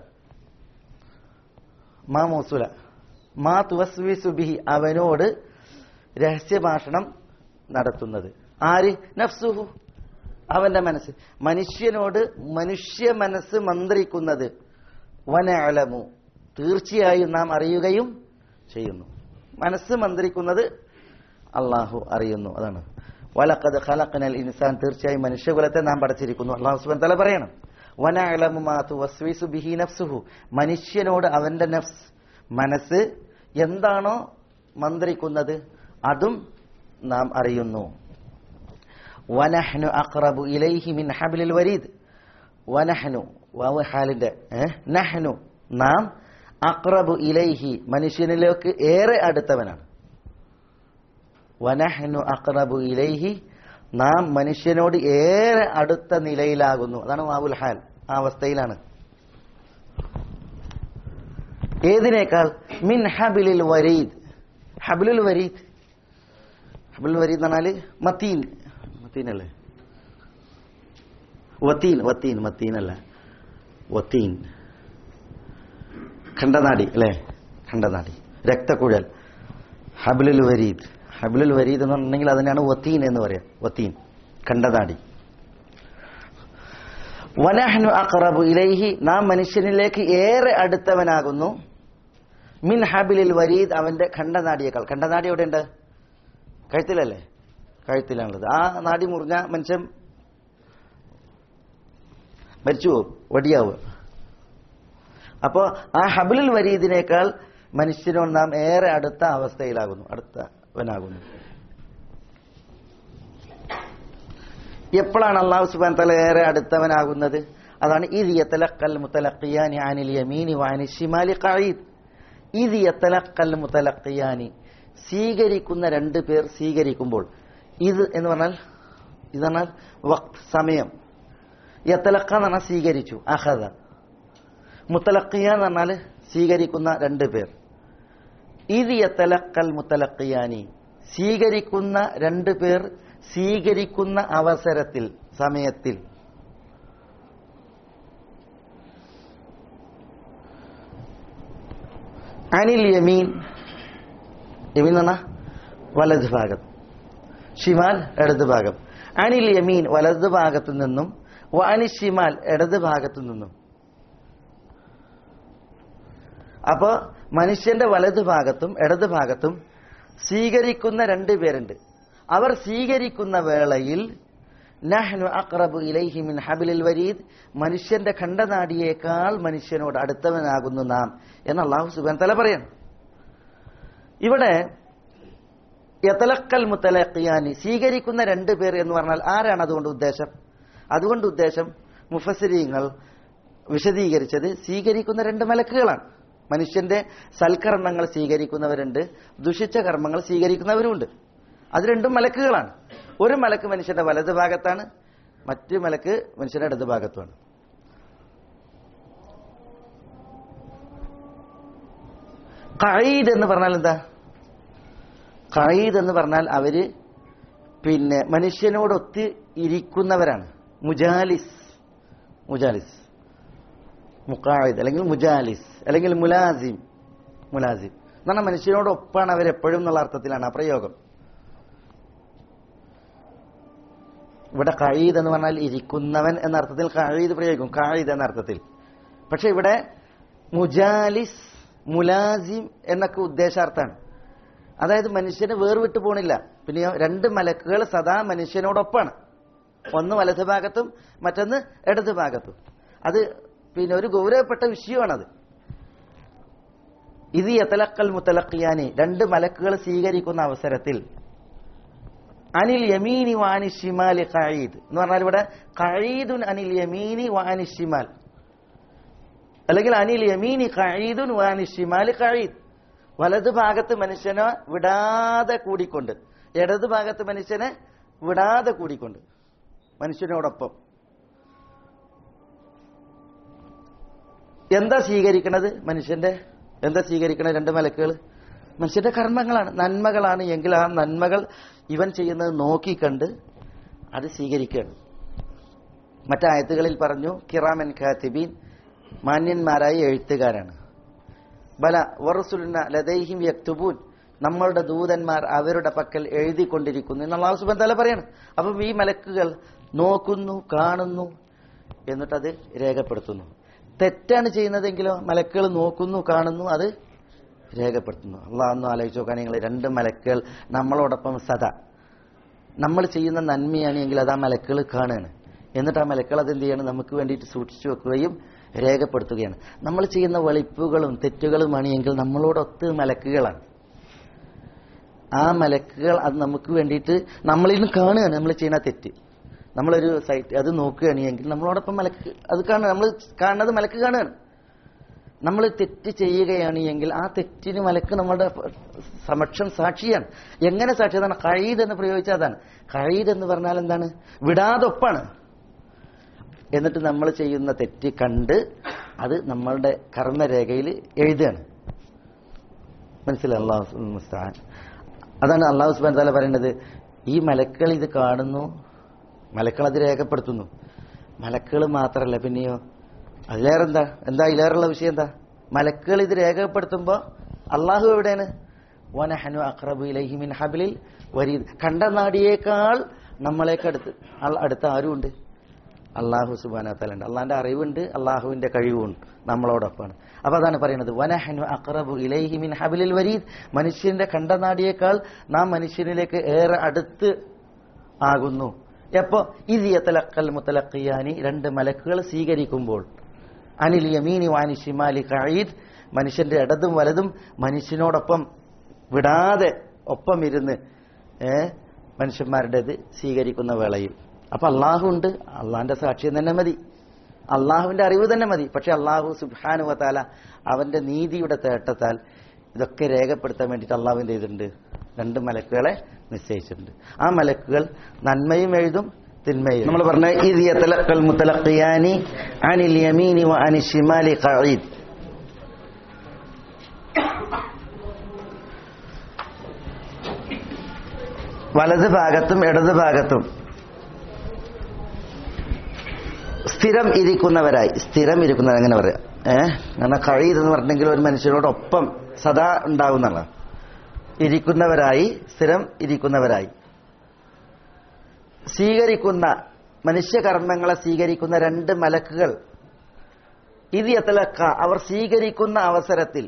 മാ മോസുല മാ തുവസ്വിസു ബിഹി അവനോട് രഹസ്യഭാഷണം നടത്തുന്നത് ആര് നഫ്സുഹു അവന്റെ മനസ്സ് മനുഷ്യനോട് മനുഷ്യ മനസ്സ് മന്ത്രിക്കുന്നത് വനഅലമു തീർച്ചയായും നാം അറിയുകയും ചെയ്യുന്നു മനസ്സ് മന്ത്രിക്കുന്നത് അള്ളാഹു അറിയുന്നു അതാണ് വലക്കത് ഖലഖനൽ ഇൻസാൻ തീർച്ചയായും മനുഷ്യകുലത്തെ നാം പഠിച്ചിരിക്കുന്നു അള്ളാഹു സുബൻ തല പറയണം വനഅലമു മാ തുവസ്വിസു ബിഹി നഫ്സുഹു മനുഷ്യനോട് അവന്റെ നഫ്സ് മനസ്സ് എന്താണോ മന്ത്രിക്കുന്നത് അതും നാം അറിയുന്നു വനഹ്നു അഖ്റബു ഇലൈഹി മിൻ ഹബ്ലിൽ വരീദ് വനഹ്നു വാവ് ഹാലിന്റെ ഏ? നഹ്നു നാം അഖ്റബു ഇലൈഹി മനുഷ്യനിലേക്ക് ഏറെ അടുത്തവനാണ് വനഹ്നു അഖ്റബു ഇലൈഹി നാം മനുഷ്യനോട് ഏറെ അടുത്ത നിലയിലാകുന്നു അതാണ് വാവുൽ ഹാൽ ആ അവസ്ഥയിലാണ് ഏതിനേക്കാൾ മിൻ ഹബിലിൽ വരീദ് ഹബിലുൽ വരീദ് ഹബിലുൽ വരീദ് എന്ന് പറഞ്ഞാല് മത്തീൻ മത്തീൻ അല്ലേ വത്തീൻ വത്തീൻ മത്തീൻ അല്ല വത്തീൻ ഖണ്ഡനാടി അല്ലേ ഖണ്ഡനാടി രക്തക്കുഴൽ ഹബിലുൽ വരീദ് ഹബിലുൽ വരീദ് എന്ന് പറഞ്ഞിട്ടുണ്ടെങ്കിൽ അതിനാണ് വത്തീൻ എന്ന് പറയാം വത്തീൻ ഖണ്ഡനാടി വനഹ്നു അഖറബു ഇലൈഹി നാം മനുഷ്യനിലേക്ക് ഏറെ അടുത്തവനാകുന്നു മിൻ ഹബിലിൽ വരീദ് അവന്റെ ഖണ്ഡനാടിയേക്കാൾ ഖണ്ഡനാടി എവിടെയുണ്ട് കഴുത്തിലല്ലേ കഴുത്തിലാണുള്ളത് ആ നാടി മുറിഞ്ഞ മനുഷ്യൻ മരിച്ചു പോകും വടിയാവുക അപ്പോ ആ ഹബിലിൽ വരീദിനേക്കാൾ മനുഷ്യനോട് നാം ഏറെ അടുത്ത അവസ്ഥയിലാകുന്നു അടുത്തവനാകുന്നു എപ്പോഴാണ് അള്ളാഹു സുബാൻ തല ഏറെ അടുത്തവനാകുന്നത് അതാണ് ഇത് യത്തലക്കൽ മുത്തലക്കിയാനി അനിൽ യമീനി വാനി ഷിമാലി ഖഈദ് ഇത് യത്തലക്കൽ മുത്തലക്കിയാനി സ്വീകരിക്കുന്ന രണ്ട് പേർ സ്വീകരിക്കുമ്പോൾ ഇത് എന്ന് പറഞ്ഞാൽ ഇത് പറഞ്ഞാൽ വക്ത് സമയം യത്തലക്ക എന്ന് പറഞ്ഞാൽ സ്വീകരിച്ചു അഹദ മുത്തലക്കിയ എന്ന് പറഞ്ഞാൽ സ്വീകരിക്കുന്ന രണ്ട് പേർ ഇത് യത്തലക്കൽ മുത്തലക്കിയാനി സ്വീകരിക്കുന്ന രണ്ട് പേർ സ്വീകരിക്കുന്ന അവസരത്തിൽ സമയത്തിൽ അനിൽ യമീൻ യമീൻ എന്ന് പറഞ്ഞാൽ വലത് ഭാഗം ഷിമാൽ ഇടത് ഭാഗം അനിൽ യമീൻ വലത് ഭാഗത്തു നിന്നും വാനി ഷിമാൽ ഇടത് ഭാഗത്തു നിന്നും അപ്പോ മനുഷ്യന്റെ വലത് ഭാഗത്തും ഇടത് ഭാഗത്തും സ്വീകരിക്കുന്ന രണ്ട് പേരുണ്ട് അവർ സ്വീകരിക്കുന്ന വേളയിൽ നഹ്നു അഖ്റബു ഇലൈഹി മിൻ ഹബിലിൽ വരീദ് മനുഷ്യന്റെ ഖണ്ഡനാടിയേക്കാൾ മനുഷ്യനോട് അടുത്തവനാകുന്നു നാം എന്ന് അള്ളാഹു സുബാൻ തല പറയണം ഇവിടെ യതലക്കൽ മുത്തലക്കിയാനി സ്വീകരിക്കുന്ന രണ്ട് പേർ എന്ന് പറഞ്ഞാൽ ആരാണ് അതുകൊണ്ട് ഉദ്ദേശം അതുകൊണ്ട് ഉദ്ദേശം മുഫസിരീങ്ങൾ വിശദീകരിച്ചത് സ്വീകരിക്കുന്ന രണ്ട് മലക്കുകളാണ് മനുഷ്യന്റെ സൽക്കർമ്മങ്ങൾ സ്വീകരിക്കുന്നവരുണ്ട് ദുഷിച്ച കർമ്മങ്ങൾ സ്വീകരിക്കുന്നവരുമുണ്ട് അത് രണ്ടും മലക്കുകളാണ് ഒരു മലക്ക് മനുഷ്യന്റെ വലത് ഭാഗത്താണ് മറ്റു മലക്ക് മനുഷ്യന്റെ ഇടത് ഭാഗത്തുമാണ് ഖഈദ് എന്ന് പറഞ്ഞാൽ എന്താ ഖഈദ് എന്ന് പറഞ്ഞാൽ അവര് പിന്നെ മനുഷ്യനോടൊത്ത് ഇരിക്കുന്നവരാണ് മുജാലിസ് മുജാലിസ് മുക്കായിദ് അല്ലെങ്കിൽ മുജാലിസ് അല്ലെങ്കിൽ മുലാസിം മുലാസിം എന്ന് പറഞ്ഞാൽ മനുഷ്യനോടൊപ്പാണ് അവരെപ്പോഴും എന്നുള്ള അർത്ഥത്തിലാണ് ആ പ്രയോഗം ഇവിടെ കഴീദ് എന്ന് പറഞ്ഞാൽ ഇരിക്കുന്നവൻ എന്ന അർത്ഥത്തിൽ കഴീദ് പ്രയോഗിക്കും കായിദ് എന്ന അർത്ഥത്തിൽ പക്ഷെ ഇവിടെ മുജാലിസ് മുലാസിം എന്നൊക്കെ ഉദ്ദേശാർത്ഥാണ് അതായത് മനുഷ്യന് വേർവിട്ട് പോണില്ല പിന്നെയോ രണ്ട് മലക്കുകൾ സദാ മനുഷ്യനോടൊപ്പാണ് ഒന്ന് വലത് ഭാഗത്തും മറ്റൊന്ന് ഇടത് ഭാഗത്തും അത് പിന്നെ ഒരു ഗൗരവപ്പെട്ട വിഷയമാണത് ഇത് യത്തലക്കൽ മുത്തലക്കിയാനി രണ്ട് മലക്കുകൾ സ്വീകരിക്കുന്ന അവസരത്തിൽ അനിൽ യമീനി വാനി ഷിമാലി ഖഈദ് എന്ന് പറഞ്ഞാൽ ഇവിടെ ഖഈദുൻ അനിൽ യമീനി വാനി ഷിമാൽ അല്ലെങ്കിൽ അനിൽ യമീനി ഖഈദുൻ വാനി ഷിമാലി ഖഈദ് വലത് ഭാഗത്ത് മനുഷ്യനെ വിടാതെ കൂടിക്കൊണ്ട് ഇടത് ഭാഗത്ത് മനുഷ്യനെ വിടാതെ കൂടിക്കൊണ്ട് മനുഷ്യനോടൊപ്പം എന്താ സ്വീകരിക്കണത് മനുഷ്യന്റെ എന്താ സ്വീകരിക്കണത് രണ്ട് മലക്കുകൾ മനുഷ്യന്റെ കർമ്മങ്ങളാണ് നന്മകളാണ് എങ്കിൽ ആ നന്മകൾ ഇവൻ ചെയ്യുന്നത് നോക്കിക്കണ്ട് അത് സ്വീകരിക്കുകയാണ് മറ്റായത്തുകളിൽ പറഞ്ഞു കിറാമൻ ഖാത്തിബീൻ മാന്യന്മാരായ എഴുത്തുകാരാണ് ബല വറസുലിന ലതൈഹിം യക്തുബൂൻ നമ്മളുടെ ദൂതന്മാർ അവരുടെ പക്കൽ എഴുതിക്കൊണ്ടിരിക്കുന്നു എന്ന് അള്ളാഹു സുബാൻ തല പറയാണ് അപ്പം ഈ മലക്കുകൾ നോക്കുന്നു കാണുന്നു എന്നിട്ടത് രേഖപ്പെടുത്തുന്നു തെറ്റാണ് ചെയ്യുന്നതെങ്കിലോ മലക്കുകൾ നോക്കുന്നു കാണുന്നു അത് രേഖപ്പെടുത്തുന്നു അള്ളാഹൊന്നും ആലോചിച്ച് നോക്കാൻ നിങ്ങൾ രണ്ട് മലക്കുകൾ നമ്മളോടൊപ്പം സദാ നമ്മൾ ചെയ്യുന്ന നന്മയാണെങ്കിൽ അത് ആ മലക്കുകൾ കാണുകയാണ് എന്നിട്ട് ആ മലക്കുകൾ അത് എന്ത് ചെയ്യണം നമുക്ക് വേണ്ടിയിട്ട് സൂക്ഷിച്ചു വെക്കുകയും രേഖപ്പെടുത്തുകയാണ് നമ്മൾ ചെയ്യുന്ന വെളിപ്പുകളും തെറ്റുകളുമാണ് എങ്കിൽ നമ്മളോടൊത്ത് മലക്കുകളാണ് ആ മലക്കുകൾ അത് നമുക്ക് വേണ്ടിയിട്ട് നമ്മളിൽ നിന്ന് കാണുകയാണ് നമ്മൾ ചെയ്യുന്ന തെറ്റ് നമ്മളൊരു സൈറ്റ് അത് നോക്കുകയാണെങ്കിൽ നമ്മളോടൊപ്പം മലക്ക് അത് കാണുക നമ്മൾ കാണുന്നത് മലക്ക് കാണുകയാണ് നമ്മൾ തെറ്റ് ചെയ്യുകയാണ് എങ്കിൽ ആ തെറ്റിന് മലക്ക് നമ്മുടെ സമക്ഷം സാക്ഷിയാണ് എങ്ങനെ സാക്ഷി അതാണ് കഴിയത് എന്ന് പ്രയോഗിച്ചാൽ അതാണ് കഴിയത് എന്ന് പറഞ്ഞാൽ എന്താണ് വിടാതൊപ്പാണ് എന്നിട്ട് നമ്മൾ ചെയ്യുന്ന തെറ്റ് കണ്ട് അത് നമ്മളുടെ കർമ്മരേഖയിൽ എഴുതുകയാണ് മനസ്സിലായി അള്ളാഹു മുസ്താൻ അതാണ് അള്ളാഹു സുബാൻ താല പറയുന്നത് ഈ മലക്കൾ ഇത് കാണുന്നു മലക്കൾ അത് രേഖപ്പെടുത്തുന്നു മലക്കൾ മാത്രമല്ല പിന്നെയോ അതിലേറെ എന്താ എന്താ ഇതിലേറുള്ള വിഷയം എന്താ മലക്കുകൾ ഇത് രേഖപ്പെടുത്തുമ്പോൾ അള്ളാഹു എവിടെയാണ് വനഹനു അക്രബു ഇലഹിമിൻ ഹബിലിൽ വരീദ് കണ്ട നാടിയേക്കാൾ നമ്മളേക്കടുത്ത് ആൾ അടുത്ത ആരുമുണ്ട് അള്ളാഹു സുബാന തലുണ്ട് അള്ളാഹിന്റെ അറിവുണ്ട് അള്ളാഹുവിന്റെ കഴിവുണ്ട് നമ്മളോടൊപ്പമാണ് അപ്പൊ അതാണ് പറയുന്നത് വനഹനു അക്രബു ഇലൈഹിമിൻ ഹബിലിൽ വരീദ് മനുഷ്യന്റെ കണ്ടനാടിയേക്കാൾ നാം മനുഷ്യനിലേക്ക് ഏറെ അടുത്ത് ആകുന്നു എപ്പോ ഇത് യത്തലക്കൽ മുത്തലക്കിയാനി രണ്ട് മലക്കുകൾ സ്വീകരിക്കുമ്പോൾ അനിൽ യമീനി വാനി ഷിമാലി ഖഈദ് മനുഷ്യന്റെ ഇടതും വലതും മനുഷ്യനോടൊപ്പം വിടാതെ ഒപ്പം ഇരുന്ന് ഏ മനുഷ്യന്മാരുടേത് സ്വീകരിക്കുന്ന വേളയിൽ അപ്പൊ അള്ളാഹു ഉണ്ട് അള്ളാഹിന്റെ സാക്ഷ്യം തന്നെ മതി അള്ളാഹുവിന്റെ അറിവ് തന്നെ മതി പക്ഷെ അള്ളാഹു സുബാനുവത്താല അവന്റെ നീതിയുടെ തേട്ടത്താൽ ഇതൊക്കെ രേഖപ്പെടുത്താൻ വേണ്ടിയിട്ട് അള്ളാഹുവിന്റെ ചെയ്തിട്ടുണ്ട് രണ്ട് മലക്കുകളെ നിശ്ചയിച്ചിട്ടുണ്ട് ആ മലക്കുകൾ നന്മയും എഴുതും തിന്മയും നമ്മൾ പറഞ്ഞ ഇത് യതലഖൽ മുത്തലഖിയാനി അനിൽ യമീനി വ അനി ഷിമാലി ഖഈദ് വലത് ഭാഗത്തും ഇടത് ഭാഗത്തും സ്ഥിരം ഇരിക്കുന്നവരായി സ്ഥിരം ഇരിക്കുന്നവർ എങ്ങനെ പറയാം ഏഹ് കാരണം കഴിയത് എന്ന് പറഞ്ഞെങ്കിൽ ഒരു മനുഷ്യനോടൊപ്പം സദാ ഉണ്ടാകുന്നതാണ് ഇരിക്കുന്നവരായി സ്ഥിരം ഇരിക്കുന്നവരായി സ്വീകരിക്കുന്ന മനുഷ്യകർമ്മങ്ങളെ സ്വീകരിക്കുന്ന രണ്ട് മലക്കുകൾ ഇത് എത്തലക്ക അവർ സ്വീകരിക്കുന്ന അവസരത്തിൽ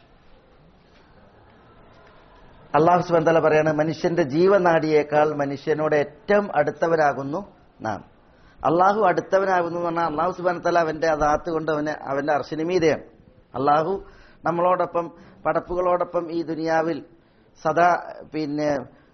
അള്ളാഹു സുബന്ധല പറയാണ് മനുഷ്യന്റെ ജീവനാടിയേക്കാൾ മനുഷ്യനോട് ഏറ്റവും അടുത്തവരാകുന്നു നാം അള്ളാഹു അടുത്തവനാകുന്നു എന്ന് പറഞ്ഞാൽ അള്ളാഹു സുബാൻ തല അവന്റെ അതാത്ത് കൊണ്ട് അവന് അവന്റെ അർശനിമീതയാണ് അള്ളാഹു നമ്മളോടൊപ്പം പടപ്പുകളോടൊപ്പം ഈ ദുനിയാവിൽ സദാ പിന്നെ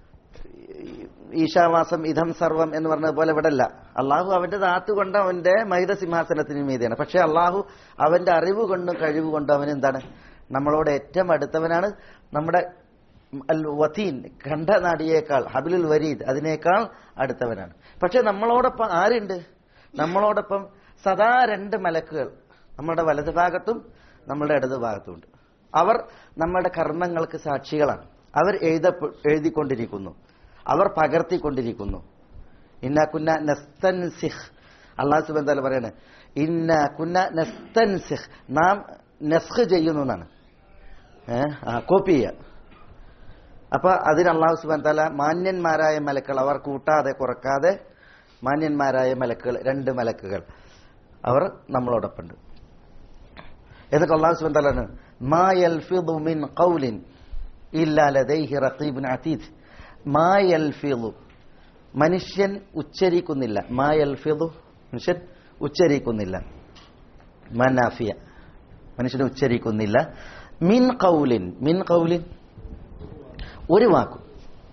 ഈശാവാസം ഇതം സർവം എന്ന് പറഞ്ഞത് പോലെ ഇവിടെ അല്ല അള്ളാഹു അവന്റെ ദാത്ത് കൊണ്ട് അവന്റെ മഹിത സിംഹാസനത്തിന് മീതെയാണ് പക്ഷെ അള്ളാഹു അവന്റെ അറിവ് കൊണ്ടും കഴിവ് കൊണ്ടും അവൻ എന്താണ് നമ്മളോട് ഏറ്റവും അടുത്തവനാണ് നമ്മുടെ അൽ വതീൻ കണ്ട നാടിയേക്കാൾ ഹബിലുൽ വരീദ് അതിനേക്കാൾ അടുത്തവനാണ് പക്ഷെ നമ്മളോടൊപ്പം ആരുണ്ട് നമ്മളോടൊപ്പം സദാ രണ്ട് മലക്കുകൾ നമ്മുടെ വലത് ഭാഗത്തും നമ്മുടെ ഇടത് ഭാഗത്തും ഉണ്ട് അവർ നമ്മുടെ കർമ്മങ്ങൾക്ക് സാക്ഷികളാണ് അവർ എഴുത എഴുതിക്കൊണ്ടിരിക്കുന്നു അവർ പകർത്തിക്കൊണ്ടിരിക്കുന്നു ഇന്ന കുന്ന നസ്തൻസിഹ് അള്ളാഹു സുബൻ തല പറയാണ് ഇന്ന കുന്ന നസ്തൻസിഹ് നാം നസ്ഖ് ചെയ്യുന്നു എന്നാണ് ഏഹ് ആ കോപ്പി ചെയ്യുക അപ്പൊ അതിന് അള്ളാഹു സുബാൻ തല മാന്യന്മാരായ മലക്കൾ അവർ കൂട്ടാതെ കുറക്കാതെ മാന്യന്മാരായ മലക്കുകൾ രണ്ട് മലക്കുകൾ അവർ നമ്മളോടൊപ്പമുണ്ട് എന്നിട്ട് അള്ളാഹു സുബാൻ തലാണ് മാ യൽഫിദു മിൻ ഖൗലിൻ ഇല്ലാ ലദൈഹി റഖീബുൻ അതീദ് മാ യൽഫിദു മനുഷ്യൻ ഉച്ചരിക്കുന്നില്ല മാ യൽഫിദു മനുഷ്യൻ ഉച്ചരിക്കുന്നില്ല മനാഫിയ മനുഷ്യൻ ഉച്ചരിക്കുന്നില്ല മിൻ ഖൗലിൻ മിൻ ഖൗലിൻ ഒരു വാക്കും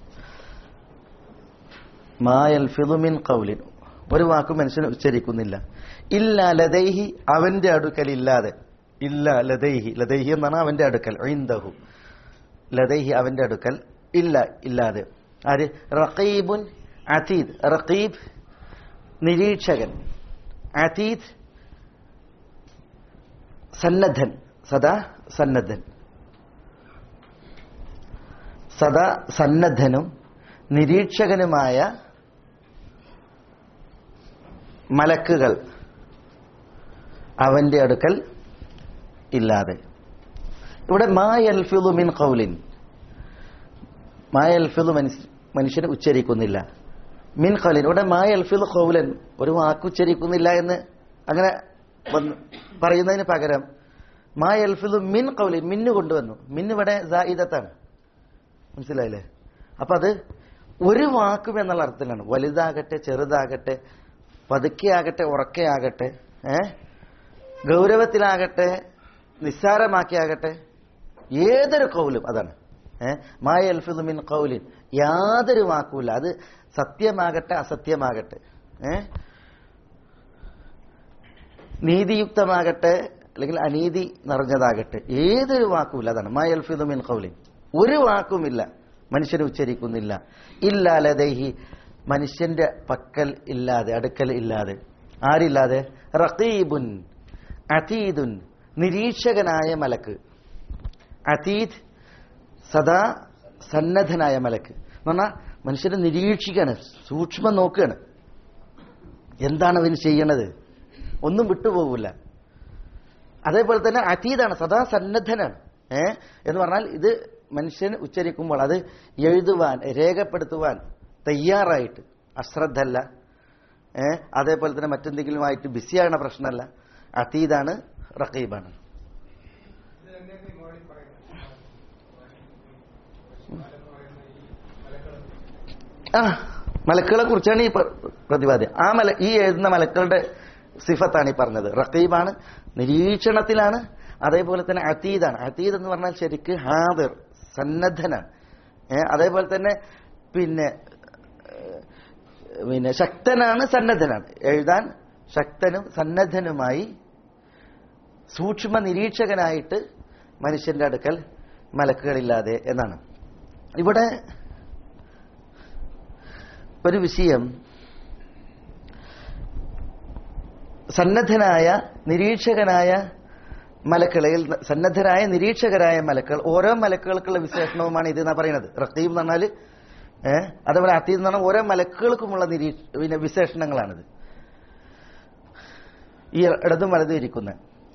മായൽ ഫിദുമിൻ കൗലിൻ ഒരു വാക്കും മനുഷ്യൻ ഉച്ചരിക്കുന്നില്ല ഇല്ല ലതൈഹി അവന്റെ അടുക്കൽ ഇല്ലാതെ ഇല്ല ലതൈഹി ലതൈഹി എന്നാണ് അവന്റെ അടുക്കൽ ഐന്ദഹു ലതൈഹി അവന്റെ അടുക്കൽ ഇല്ല ഇല്ലാതെ ആര് റഖീബുൻ അതീദ് റഖീബ് നിരീക്ഷകൻ അതീദ് സന്നദ്ധൻ സദാ സന്നദ്ധൻ സദാ സന്നദ്ധനും നിരീക്ഷകനുമായ മലക്കുകൾ അവന്റെ അടുക്കൽ ഇല്ലാതെ ഇവിടെ മായൽഫിദു മിൻ ഖൗലിൻ മായൽഫിദു മനുഷ്യന് ഉച്ചരിക്കുന്നില്ല മിൻ ഖൗലിൻ ഇവിടെ മായൽഫിദു ഖൗലൻ ഒരു വാക്ക് ഉച്ചരിക്കുന്നില്ല എന്ന് അങ്ങനെ വന്ന് പറയുന്നതിന് പകരം മായൽഫിദു മിൻ ഖൗലിൻ മിന്നു കൊണ്ടുവന്നു മിന്ന് ഇവിടെ സായിദത്താണ് മനസ്സിലായില്ലേ അപ്പൊ അത് ഒരു വാക്കും എന്നുള്ള അർത്ഥത്തിലാണ് വലുതാകട്ടെ ചെറുതാകട്ടെ പതുക്കെയാകട്ടെ ഉറക്കെയാകട്ടെ ഏ ഗൗരവത്തിലാകട്ടെ നിസ്സാരമാക്കിയാകട്ടെ ഏതൊരു കൗലും അതാണ് ഏ മായ അൽഫിദു മിൻ കൗലിൻ യാതൊരു വാക്കുമില്ല അത് സത്യമാകട്ടെ അസത്യമാകട്ടെ ഏ നീതിയുക്തമാകട്ടെ അല്ലെങ്കിൽ അനീതി നിറഞ്ഞതാകട്ടെ ഏതൊരു വാക്കുമില്ല അതാണ് മായ അൽഫിദു മിൻ കൗലിൻ ഒരു വാക്കുമില്ല മനുഷ്യന് ഉച്ചരിക്കുന്നില്ല ഇല്ലാലതൈഹി മനുഷ്യന്റെ പക്കൽ ഇല്ലാതെ അടുക്കൽ ഇല്ലാതെ ആരില്ലാതെ റഖീബുൻ അതീദുൻ നിരീക്ഷകനായ മലക്ക് അതീദ് സദാ സന്നദ്ധനായ മലക്ക് എന്ന് പറഞ്ഞാൽ മനുഷ്യനെ നിരീക്ഷിക്കാണ് സൂക്ഷ്മം നോക്കുകയാണ് എന്താണ് അവന് ചെയ്യണത് ഒന്നും വിട്ടുപോകില്ല അതേപോലെ തന്നെ അതീതാണ് സദാ സന്നദ്ധനാണ് ഏ എന്ന് പറഞ്ഞാൽ ഇത് മനുഷ്യൻ ഉച്ചരിക്കുമ്പോൾ അത് എഴുതുവാൻ രേഖപ്പെടുത്തുവാൻ തയ്യാറായിട്ട് അശ്രദ്ധല്ല ഏ അതേപോലെ തന്നെ മറ്റെന്തെങ്കിലുമായിട്ട് ബിസിയാണ് പ്രശ്നമല്ല അതീതാണ് റഖീബാണ് ആ മലക്കുകളെ കുറിച്ചാണ് ഈ പ്ര- പ്രതിപാദ്യം ആ മല ഈ എഴുതുന്ന മലക്കളുടെ സിഫത്താണ് ഈ പറഞ്ഞത് റഖീബാണ് നിരീക്ഷണത്തിലാണ് അതേപോലെ തന്നെ അതീതാണ് അതീത് എന്ന് പറഞ്ഞാൽ ശരിക്ക് ഹാദിർ സന്നദ്ധനാണ് ഏ, അതേപോലെ തന്നെ പിന്നെ ഏഹ്, പിന്നെ ശക്തനാണ് സന്നദ്ധനാണ് എഴുതാൻ ശക്തനും സന്നദ്ധനുമായി സൂക്ഷ്മ നിരീക്ഷകനായിട്ട് മനുഷ്യന്റെ അടുക്കൽ മലക്കുകളില്ലാതെ എന്നാണ് ഇവിടെ ഒരു വിഷയം സന്നദ്ധനായ നിരീക്ഷകനായ മലക്കളിൽ സന്നദ്ധരായ നിരീക്ഷകരായ മലക്കൾ ഓരോ മലക്കുകൾക്കുള്ള വിശേഷണവുമാണ് ഇത് എന്നാ പറയുന്നത് റഖീബ് എന്ന് പറഞ്ഞാൽ ഏഹ് അതേപോലെ അതീത് എന്ന് പറഞ്ഞാൽ ഓരോ മലക്കുകൾക്കുമുള്ള നിരീ പിന്നെ വിശേഷണങ്ങളാണിത് ഈ ഇടതും വലതും ഇരിക്കുന്ന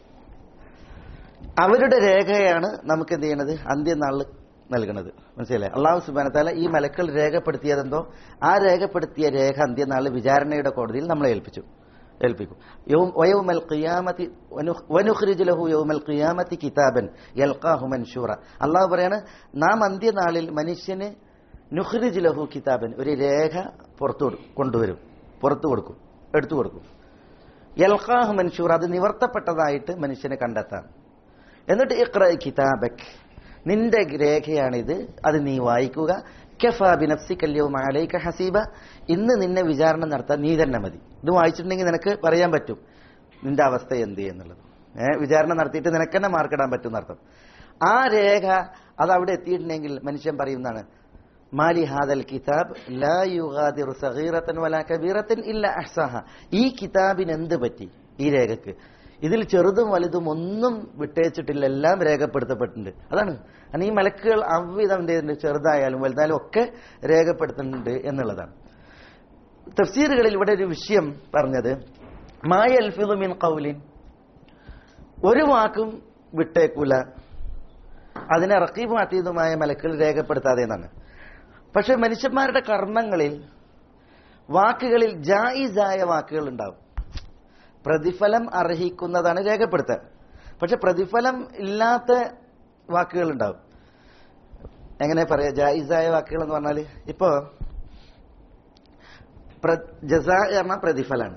അവരുടെ രേഖയാണ് നമുക്ക് എന്ത് ചെയ്യണത് അന്ത്യനാളിൽ നൽകുന്നത് മനസ്സിലായി അള്ളാഹു സുബാനത്താല ഈ മലക്കൾ രേഖപ്പെടുത്തിയതെന്തോ ആ രേഖപ്പെടുത്തിയ രേഖ അന്ത്യനാളിൽ വിചാരണയുടെ കോടതിയിൽ നമ്മളെ ഏൽപ്പിച്ചു ഏൽപ്പിക്കും യൗം- വയൗമൽ ഖിയാമത്തി വനുഖ്- വനുഖ്രിജു ലഹു യൗമൽ ഖിയാമത്തി കിതാബൻ യൽഖാഹു മൻഷൂറ അള്ളാഹു പറയാണ് നാം അന്ത്യനാളിൽ മനുഷ്യന് നുഖ്രിജ് ലഹു കിതാബൻ ഒരു രേഖ പുറത്തു കൊടു- കൊണ്ടുവരും പുറത്തു കൊടുക്കും എടുത്തു കൊടുക്കും യൽഖാഹു മൻഷൂർ അത് നിവർത്തപ്പെട്ടതായിട്ട് മനുഷ്യനെ കണ്ടെത്താം എന്നിട്ട് ഇഖ്റ കിതാബക് നിന്റെ രേഖയാണിത് അത് നീ വായിക്കുക കഫാ ബിനഫ്സിക്കല്യവും അലൈക ഹസീബ ഇന്ന് നിന്നെ വിചാരണ നടത്താൻ നീ തന്നെ മതി ഇത് വായിച്ചിട്ടുണ്ടെങ്കിൽ നിനക്ക് പറയാൻ പറ്റും നിന്റെ അവസ്ഥ എന്ത് എന്നുള്ളത് ഏഹ് വിചാരണ നടത്തിയിട്ട് നിനക്ക് തന്നെ മാർക്കിടാൻ പറ്റും എന്നർത്ഥം ആ രേഖ അത് അവിടെ എത്തിയിട്ടുണ്ടെങ്കിൽ മനുഷ്യൻ പറയുന്നതാണ് മാലി ഹാദൽ കിതാബ് ലാ യുഗാദിറു സഗീറത്തൻ വലാ കബീറത്തൻ ഇല്ല അഹ്സഹ ഈ കിതാബിന് എന്ത് പറ്റി ഈ രേഖക്ക് ഇതിൽ ചെറുതും വലുതും ഒന്നും വിട്ടേച്ചിട്ടില്ല എല്ലാം രേഖപ്പെടുത്തപ്പെട്ടിട്ടുണ്ട് അതാണ് കാരണം ഈ മലക്കുകൾ അவ்விധം എന്ത് ചെയ്തിട്ടുണ്ട് ചെറുതായാലും വലുതായാലും ഒക്കെ രേഖപ്പെടുത്തുന്നുണ്ട് എന്നുള്ളതാണ് തഫ്സീറുകളിൽ ഇവിടെ ഒരു വിഷയം പറഞ്ഞത് മായ അൽഫിദു മിൻ ഖൗലിൻ ഒരു വാക്കും വിട്ടേക്കൂല അതിനെ റക്കീബും അതീതുമായ മലക്കുകൾ രേഖപ്പെടുത്താതെ എന്നാണ് പക്ഷെ മനുഷ്യന്മാരുടെ കർമ്മങ്ങളിൽ വാക്കുകളിൽ ജായിസായ വാക്കുകൾ ഉണ്ടാവും പ്രതിഫലം അർഹിക്കുന്നതാണ് രേഖപ്പെടുത്തുക പക്ഷെ പ്രതിഫലം ഇല്ലാത്ത വാക്കുകൾ ഉണ്ടാവും എങ്ങനെ പറയാ ജായിസായ വാക്കുകൾ എന്ന് പറഞ്ഞാൽ ഇപ്പോ പ്ര- ജസാ പറഞ്ഞ പ്രതിഫലാണ്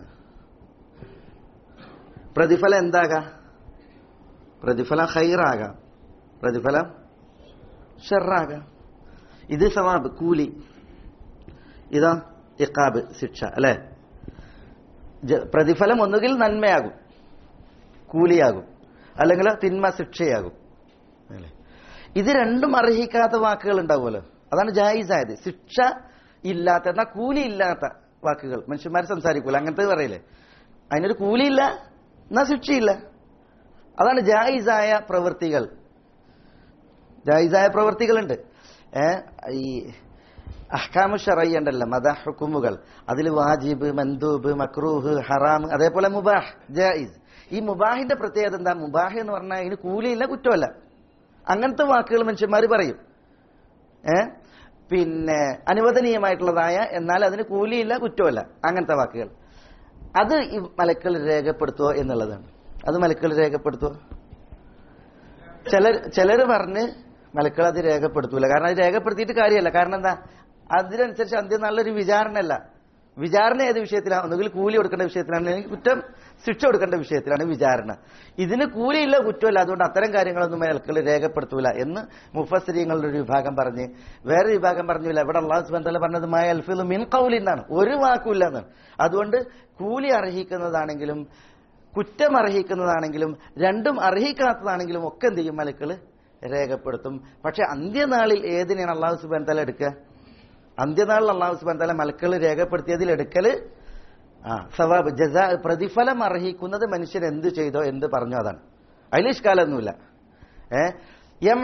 പ്രതിഫലം എന്താകാം പ്രതിഫലം ഹൈറാകാം പ്രതിഫലം ഷെറാകാം ഇത് സവാബ് കൂലി ഇതാ ഇക്കാബ് ശിക്ഷ അല്ലെ ജ- പ്രതിഫലം ഒന്നുകിൽ നന്മയാകും കൂലിയാകും അല്ലെങ്കിൽ തിന്മ ശിക്ഷയാകും അല്ലേ? ഇത് രണ്ടും അർഹിക്കാത്ത വാക്കുകൾ ഉണ്ടാവുമല്ലോ അതാണ് ജായിസായത് ശിക്ഷ ഇല്ലാത്ത എന്നാൽ കൂലി ഇല്ലാത്ത വാക്കുകൾ മനുഷ്യന്മാർ സംസാരിക്കൂല അങ്ങനത്തെ പറയില്ലേ അതിനൊരു കൂലിയില്ല എന്നാ ശിക്ഷയില്ല അതാണ് ജായിസായ പ്രവൃത്തികൾ ജായിസായ പ്രവൃത്തികളുണ്ട് ഏ ഈ അഹ്കാമു ഷറൈ ഉണ്ടല്ലോ മത ഹുക്കുമുകൾ അതിൽ വാജിബ് മന്ദൂബ് മക്രൂഹ് ഹറാം അതേപോലെ മുബാഹ് ജായിസ് ഈ മുബാഹിന്റെ പ്രത്യേകത എന്താ മുബാഹ് എന്ന് പറഞ്ഞാൽ ഇതിന് കൂലിയില്ല കുറ്റമല്ല അങ്ങനത്തെ വാക്കുകൾ മനുഷ്യന്മാർ പറയും ഏ പിന്നെ അനുവദനീയമായിട്ടുള്ളതായ എന്നാൽ അതിന് കൂലിയില്ല കുറ്റമല്ല അങ്ങനത്തെ വാക്കുകൾ അത് ഈ മലക്കൾ രേഖപ്പെടുത്തുക എന്നുള്ളതാണ് അത് മലക്കൾ രേഖപ്പെടുത്തുക ചിലർ ചിലർ പറഞ്ഞ് മലക്കൾ അത് രേഖപ്പെടുത്തൂല കാരണം അത് രേഖപ്പെടുത്തിയിട്ട് കാര്യമല്ല കാരണം എന്താ അതിനനുസരിച്ച് അന്ത്യം നല്ലൊരു വിചാരണയല്ല വിചാരണ ഏത് വിഷയത്തിലാണ് ഒന്നുകിൽ കൂലി കൊടുക്കേണ്ട വിഷയത്തിലാണ് അല്ലെങ്കിൽ കുറ്റം ശിക്ഷ കൊടുക്കേണ്ട വിഷയത്തിലാണ് വിചാരണ ഇതിന് കൂലിയില്ല കുറ്റമല്ല അതുകൊണ്ട് അത്തരം കാര്യങ്ങളൊന്നും മലക്കൾ രേഖപ്പെടുത്തൂല എന്ന് മുഫസ്രീങ്ങളുടെ ഒരു വിഭാഗം പറഞ്ഞ് വേറെ വിഭാഗം പറഞ്ഞില്ല ഇവിടെ അള്ളാഹു സുബന്ധല പറഞ്ഞത് മായ അൽഫിൽ മിൻ കൗലി എന്നാണ് ഒരു വാക്കുമില്ല എന്നാണ് അതുകൊണ്ട് കൂലി അർഹിക്കുന്നതാണെങ്കിലും കുറ്റം അർഹിക്കുന്നതാണെങ്കിലും രണ്ടും അർഹിക്കാത്തതാണെങ്കിലും ഒക്കെ എന്ത് ചെയ്യും മലക്കൾ രേഖപ്പെടുത്തും പക്ഷെ അന്ത്യനാളിൽ ഏതിനെയാണ് അള്ളാഹു സുബാൻ തല എടുക്കുക അന്ത്യനാളിൽ അള്ളാഹു സുബാൻ തല മലക്കൾ രേഖപ്പെടുത്തിയതിൽ എടുക്കല് ആ സവാബ് ജസ പ്രതിഫലം അർഹിക്കുന്നത് മനുഷ്യൻ എന്ത് ചെയ്തോ എന്ത് പറഞ്ഞോ അതാണ് അതിൽ ഇഷ്കാലൊന്നുമില്ല ഏ യം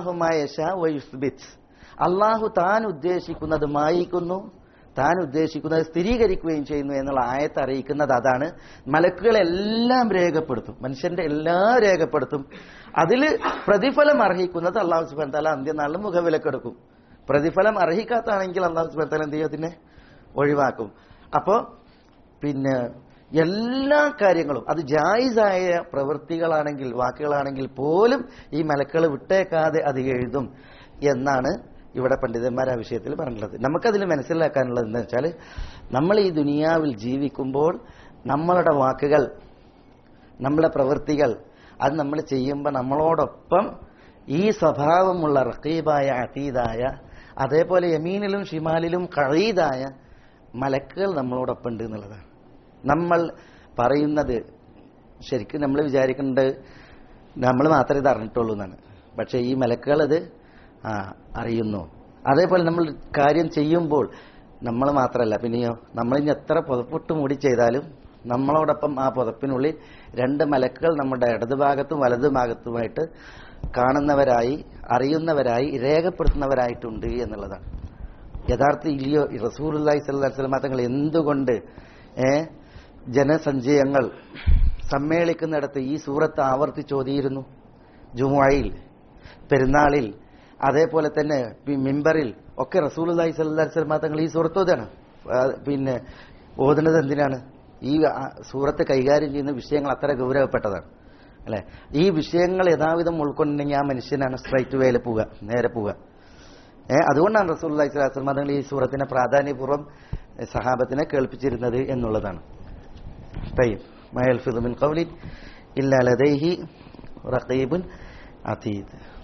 അള്ളാഹു താൻ ഉദ്ദേശിക്കുന്നത് മായിക്കുന്നു താൻ ഉദ്ദേശിക്കുന്നത് സ്ഥിരീകരിക്കുകയും ചെയ്യുന്നു എന്നുള്ള ആയത്ത് അറിയിക്കുന്നത് അതാണ് മലക്കുകളെല്ലാം രേഖപ്പെടുത്തും മനുഷ്യന്റെ എല്ലാം രേഖപ്പെടുത്തും അതിൽ പ്രതിഫലം അർഹിക്കുന്നത് അള്ളാഹു സുബാൻ താല അന്ത്യനാളിൽ മുഖവിലക്കെടുക്കും പ്രതിഫലം അർഹിക്കാത്താണെങ്കിൽ അള്ളാഹു സുബാൻ താല എന്ത് ചെയ്യും അതിനെ ഒഴിവാക്കും അപ്പോ പിന്നെ എല്ലാ കാര്യങ്ങളും അത് ജായിസായ പ്രവൃത്തികളാണെങ്കിൽ വാക്കുകളാണെങ്കിൽ പോലും ഈ മലക്കൾ വിട്ടേക്കാതെ അത് എഴുതും എന്നാണ് ഇവിടെ പണ്ഡിതന്മാർ ആ വിഷയത്തിൽ പറഞ്ഞിട്ടുള്ളത് നമുക്കതിൽ മനസ്സിലാക്കാനുള്ളത് എന്താ വെച്ചാൽ നമ്മൾ ഈ ദുനിയാവിൽ ജീവിക്കുമ്പോൾ നമ്മളുടെ വാക്കുകൾ നമ്മളെ പ്രവൃത്തികൾ അത് നമ്മൾ ചെയ്യുമ്പോൾ നമ്മളോടൊപ്പം ഈ സ്വഭാവമുള്ള റക്കീബായ അതീതായ അതേപോലെ യമീനിലും ഷിമാലിലും കഴിയതായ മലക്കുകൾ നമ്മളോടൊപ്പം ഉണ്ട് എന്നുള്ളതാണ് നമ്മൾ പറയുന്നത് ശരിക്കും നമ്മൾ വിചാരിക്കേണ്ടത് നമ്മൾ മാത്രമേ ഇത് അറിഞ്ഞിട്ടുള്ളൂ എന്നാണ് പക്ഷേ ഈ മലക്കുകൾ അത് ആ അറിയുന്നു അതേപോലെ നമ്മൾ കാര്യം ചെയ്യുമ്പോൾ നമ്മൾ മാത്രമല്ല പിന്നെയോ നമ്മൾ ഇനി എത്ര പുതപ്പിട്ട് മൂടി ചെയ്താലും നമ്മളോടൊപ്പം ആ പുതപ്പിനുള്ളിൽ രണ്ട് മലക്കുകൾ നമ്മുടെ ഇടതുഭാഗത്തും വലതുഭാഗത്തുമായിട്ട് കാണുന്നവരായി അറിയുന്നവരായി രേഖപ്പെടുത്തുന്നവരായിട്ടുണ്ട് എന്നുള്ളതാണ് യഥാർത്ഥ ഇല്ലയോ റസൂർല്ലാഹി സ്വല്ലല്ലാഹി വസല്ലം തങ്ങൾ എന്തുകൊണ്ട് ഏ ജനസഞ്ചയങ്ങൾ സമ്മേളിക്കുന്നിടത്ത് ഈ സൂറത്ത് ആവർത്തിച്ചോതിയിരുന്നു ജുമുഅയിൽ പെരുന്നാളിൽ അതേപോലെ തന്നെ മിമ്പറിൽ ഒക്കെ റസൂലുല്ലാഹി സ്വല്ലല്ലാഹി അലൈഹി വസല്ലം തങ്ങൾ ഈ സൂറത്ത് ഓതാണ് പിന്നെ ഓതുന്നത് എന്തിനാണ് ഈ സൂറത്ത് കൈകാര്യം ചെയ്യുന്ന വിഷയങ്ങൾ അത്ര ഗൗരവപ്പെട്ടതാണ് അല്ലെ ഈ വിഷയങ്ങൾ യഥാവിധം ഉൾക്കൊണ്ടെങ്കിൽ ആ മനുഷ്യനാണ് സ്ട്രൈറ്റ് വേയിൽ പോവുക നേരെ പോവുക ഏഹ് അതുകൊണ്ടാണ് റസൂലുള്ളാഹി സ്വല്ലല്ലാഹി അലൈഹി വസല്ലം തങ്ങൾ ഈ സൂറത്തിനെ പ്രാധാന്യപൂർവ്വം സഹാബത്തിനെ കേൾപ്പിച്ചിരുന്നത് എന്നുള്ളതാണ് طيب ما يلفظ من قول إلا لديه رقيب عتيد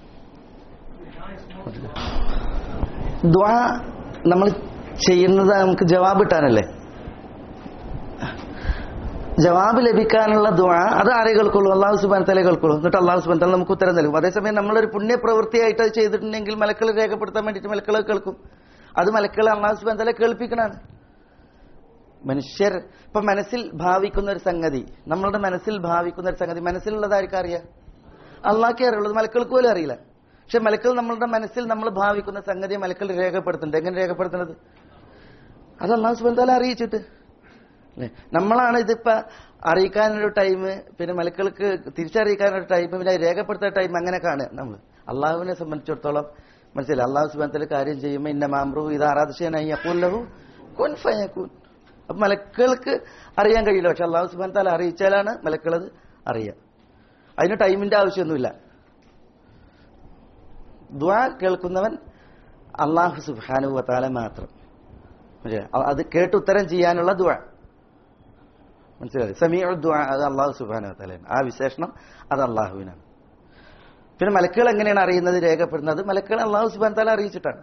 ദ്വാ നമ്മൾ ചെയ്യുന്നത് നമുക്ക് ജവാബ് കിട്ടാനല്ലേ ജവാബ് ലഭിക്കാനുള്ള ദ്വാ അത് ആരെ കേൾക്കുള്ളൂ അള്ളാഹു സുബാൻ തല കേൾക്കുള്ളൂ എന്നിട്ട് അള്ളാഹു സുബാൻ തല നമുക്ക് ഉത്തരം നൽകും അതേസമയം നമ്മളൊരു പുണ്യപ്രവൃത്തിയായിട്ട് അത് ചെയ്തിട്ടുണ്ടെങ്കിൽ മലക്കൾ രേഖപ്പെടുത്താൻ വേണ്ടിയിട്ട് മലക്കൾ കേൾക്കും അത് മലക്കൾ അള്ളാഹു സുബാൻ തല കേൾപ്പിക്കണാണ് മനുഷ്യർ ഇപ്പൊ മനസ്സിൽ ഭാവിക്കുന്ന ഒരു സംഗതി നമ്മളുടെ മനസ്സിൽ ഭാവിക്കുന്ന ഒരു സംഗതി മനസ്സിലുള്ളതായിരിക്കും അറിയാം അള്ളാഹ്ക്കേ അറിയുള്ളത് മലക്കൾക്ക് പോലും അറിയില്ല പക്ഷെ മലക്കൾ നമ്മളുടെ മനസ്സിൽ നമ്മൾ ഭാവിക്കുന്ന സംഗതി മലക്കൾ രേഖപ്പെടുത്തുന്നുണ്ട് എങ്ങനെ രേഖപ്പെടുത്തുന്നത് അത് അള്ളാഹു സുബാൻ തല അറിയിച്ചിട്ട് അല്ലേ നമ്മളാണ് ഇതിപ്പോ അറിയിക്കാനൊരു ടൈം പിന്നെ മലക്കൾക്ക് തിരിച്ചറിയിക്കാനൊരു ടൈം പിന്നെ രേഖപ്പെടുത്തുന്ന ടൈം അങ്ങനെ കാണുക നമ്മൾ അള്ളാഹുവിനെ സംബന്ധിച്ചിടത്തോളം മനസ്സിലായി അള്ളാഹു സുബാനത്തിൽ കാര്യം ചെയ്യുമ്പോൾ ഇന്ന മാമ്രു ഇത് ആറാദശനായില്ലഹു കുൻ ഫയക്കൂൻ അപ്പൊ മലക്കൾക്ക് അറിയാൻ കഴിയില്ല പക്ഷെ അള്ളാഹു സുബാൻ താല അറിയിച്ചാലാണ് മലക്കളത് അറിയാം അതിന് ടൈമിന്റെ ആവശ്യമൊന്നുമില്ല ദ്വാ കേൾക്കുന്നവൻ അള്ളാഹു സുബാനു താല മാത്രം അത് കേട്ട് ഉത്തരം ചെയ്യാനുള്ള ദ്വാ മനസ്സിലായി സമീഅ ദ്വാ അത് അള്ളാഹു സുബാനു താലാണ് ആ വിശേഷണം അത് അള്ളാഹുവിനാണ് പിന്നെ മലക്കുകൾ എങ്ങനെയാണ് അറിയുന്നത് രേഖപ്പെടുന്നത് മലക്കുകൾ അള്ളാഹു സുബാൻ താല അറിയിച്ചിട്ടാണ്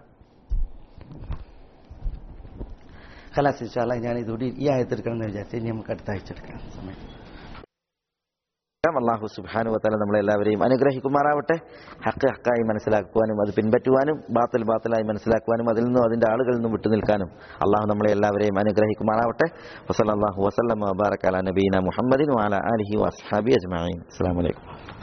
ഖലാസ് ഇൻഷാല്ല ഞാൻ ഇതുകൂടി ഈ ആയത്തെടുക്കണം എന്ന് വിചാരിച്ചു ഇനി നമുക്ക് അടുത്ത ആഴ്ച എടുക്കാം സമയം അള്ളാഹു സുബാനു വത്താല നമ്മളെല്ലാവരെയും അനുഗ്രഹിക്കുമാറാവട്ടെ ഹക്ക് ഹക്കായി മനസ്സിലാക്കുവാനും അത് പിൻപറ്റുവാനും ബാത്തൽ ബാത്തലായി മനസ്സിലാക്കുവാനും അതിൽ നിന്നും അതിന്റെ ആളുകളിൽ നിന്നും വിട്ടുനിൽക്കാനും അള്ളാഹു നമ്മളെ എല്ലാവരെയും അനുഗ്രഹിക്കുമാറാവട്ടെ വസല്ലാഹു വസ്ലം വബാറക്കാല നബീന മുഹമ്മദിൻ വാല അലഹി വസ്ഹാബി അജ്മാൻ അസ്സാം വലൈക്കും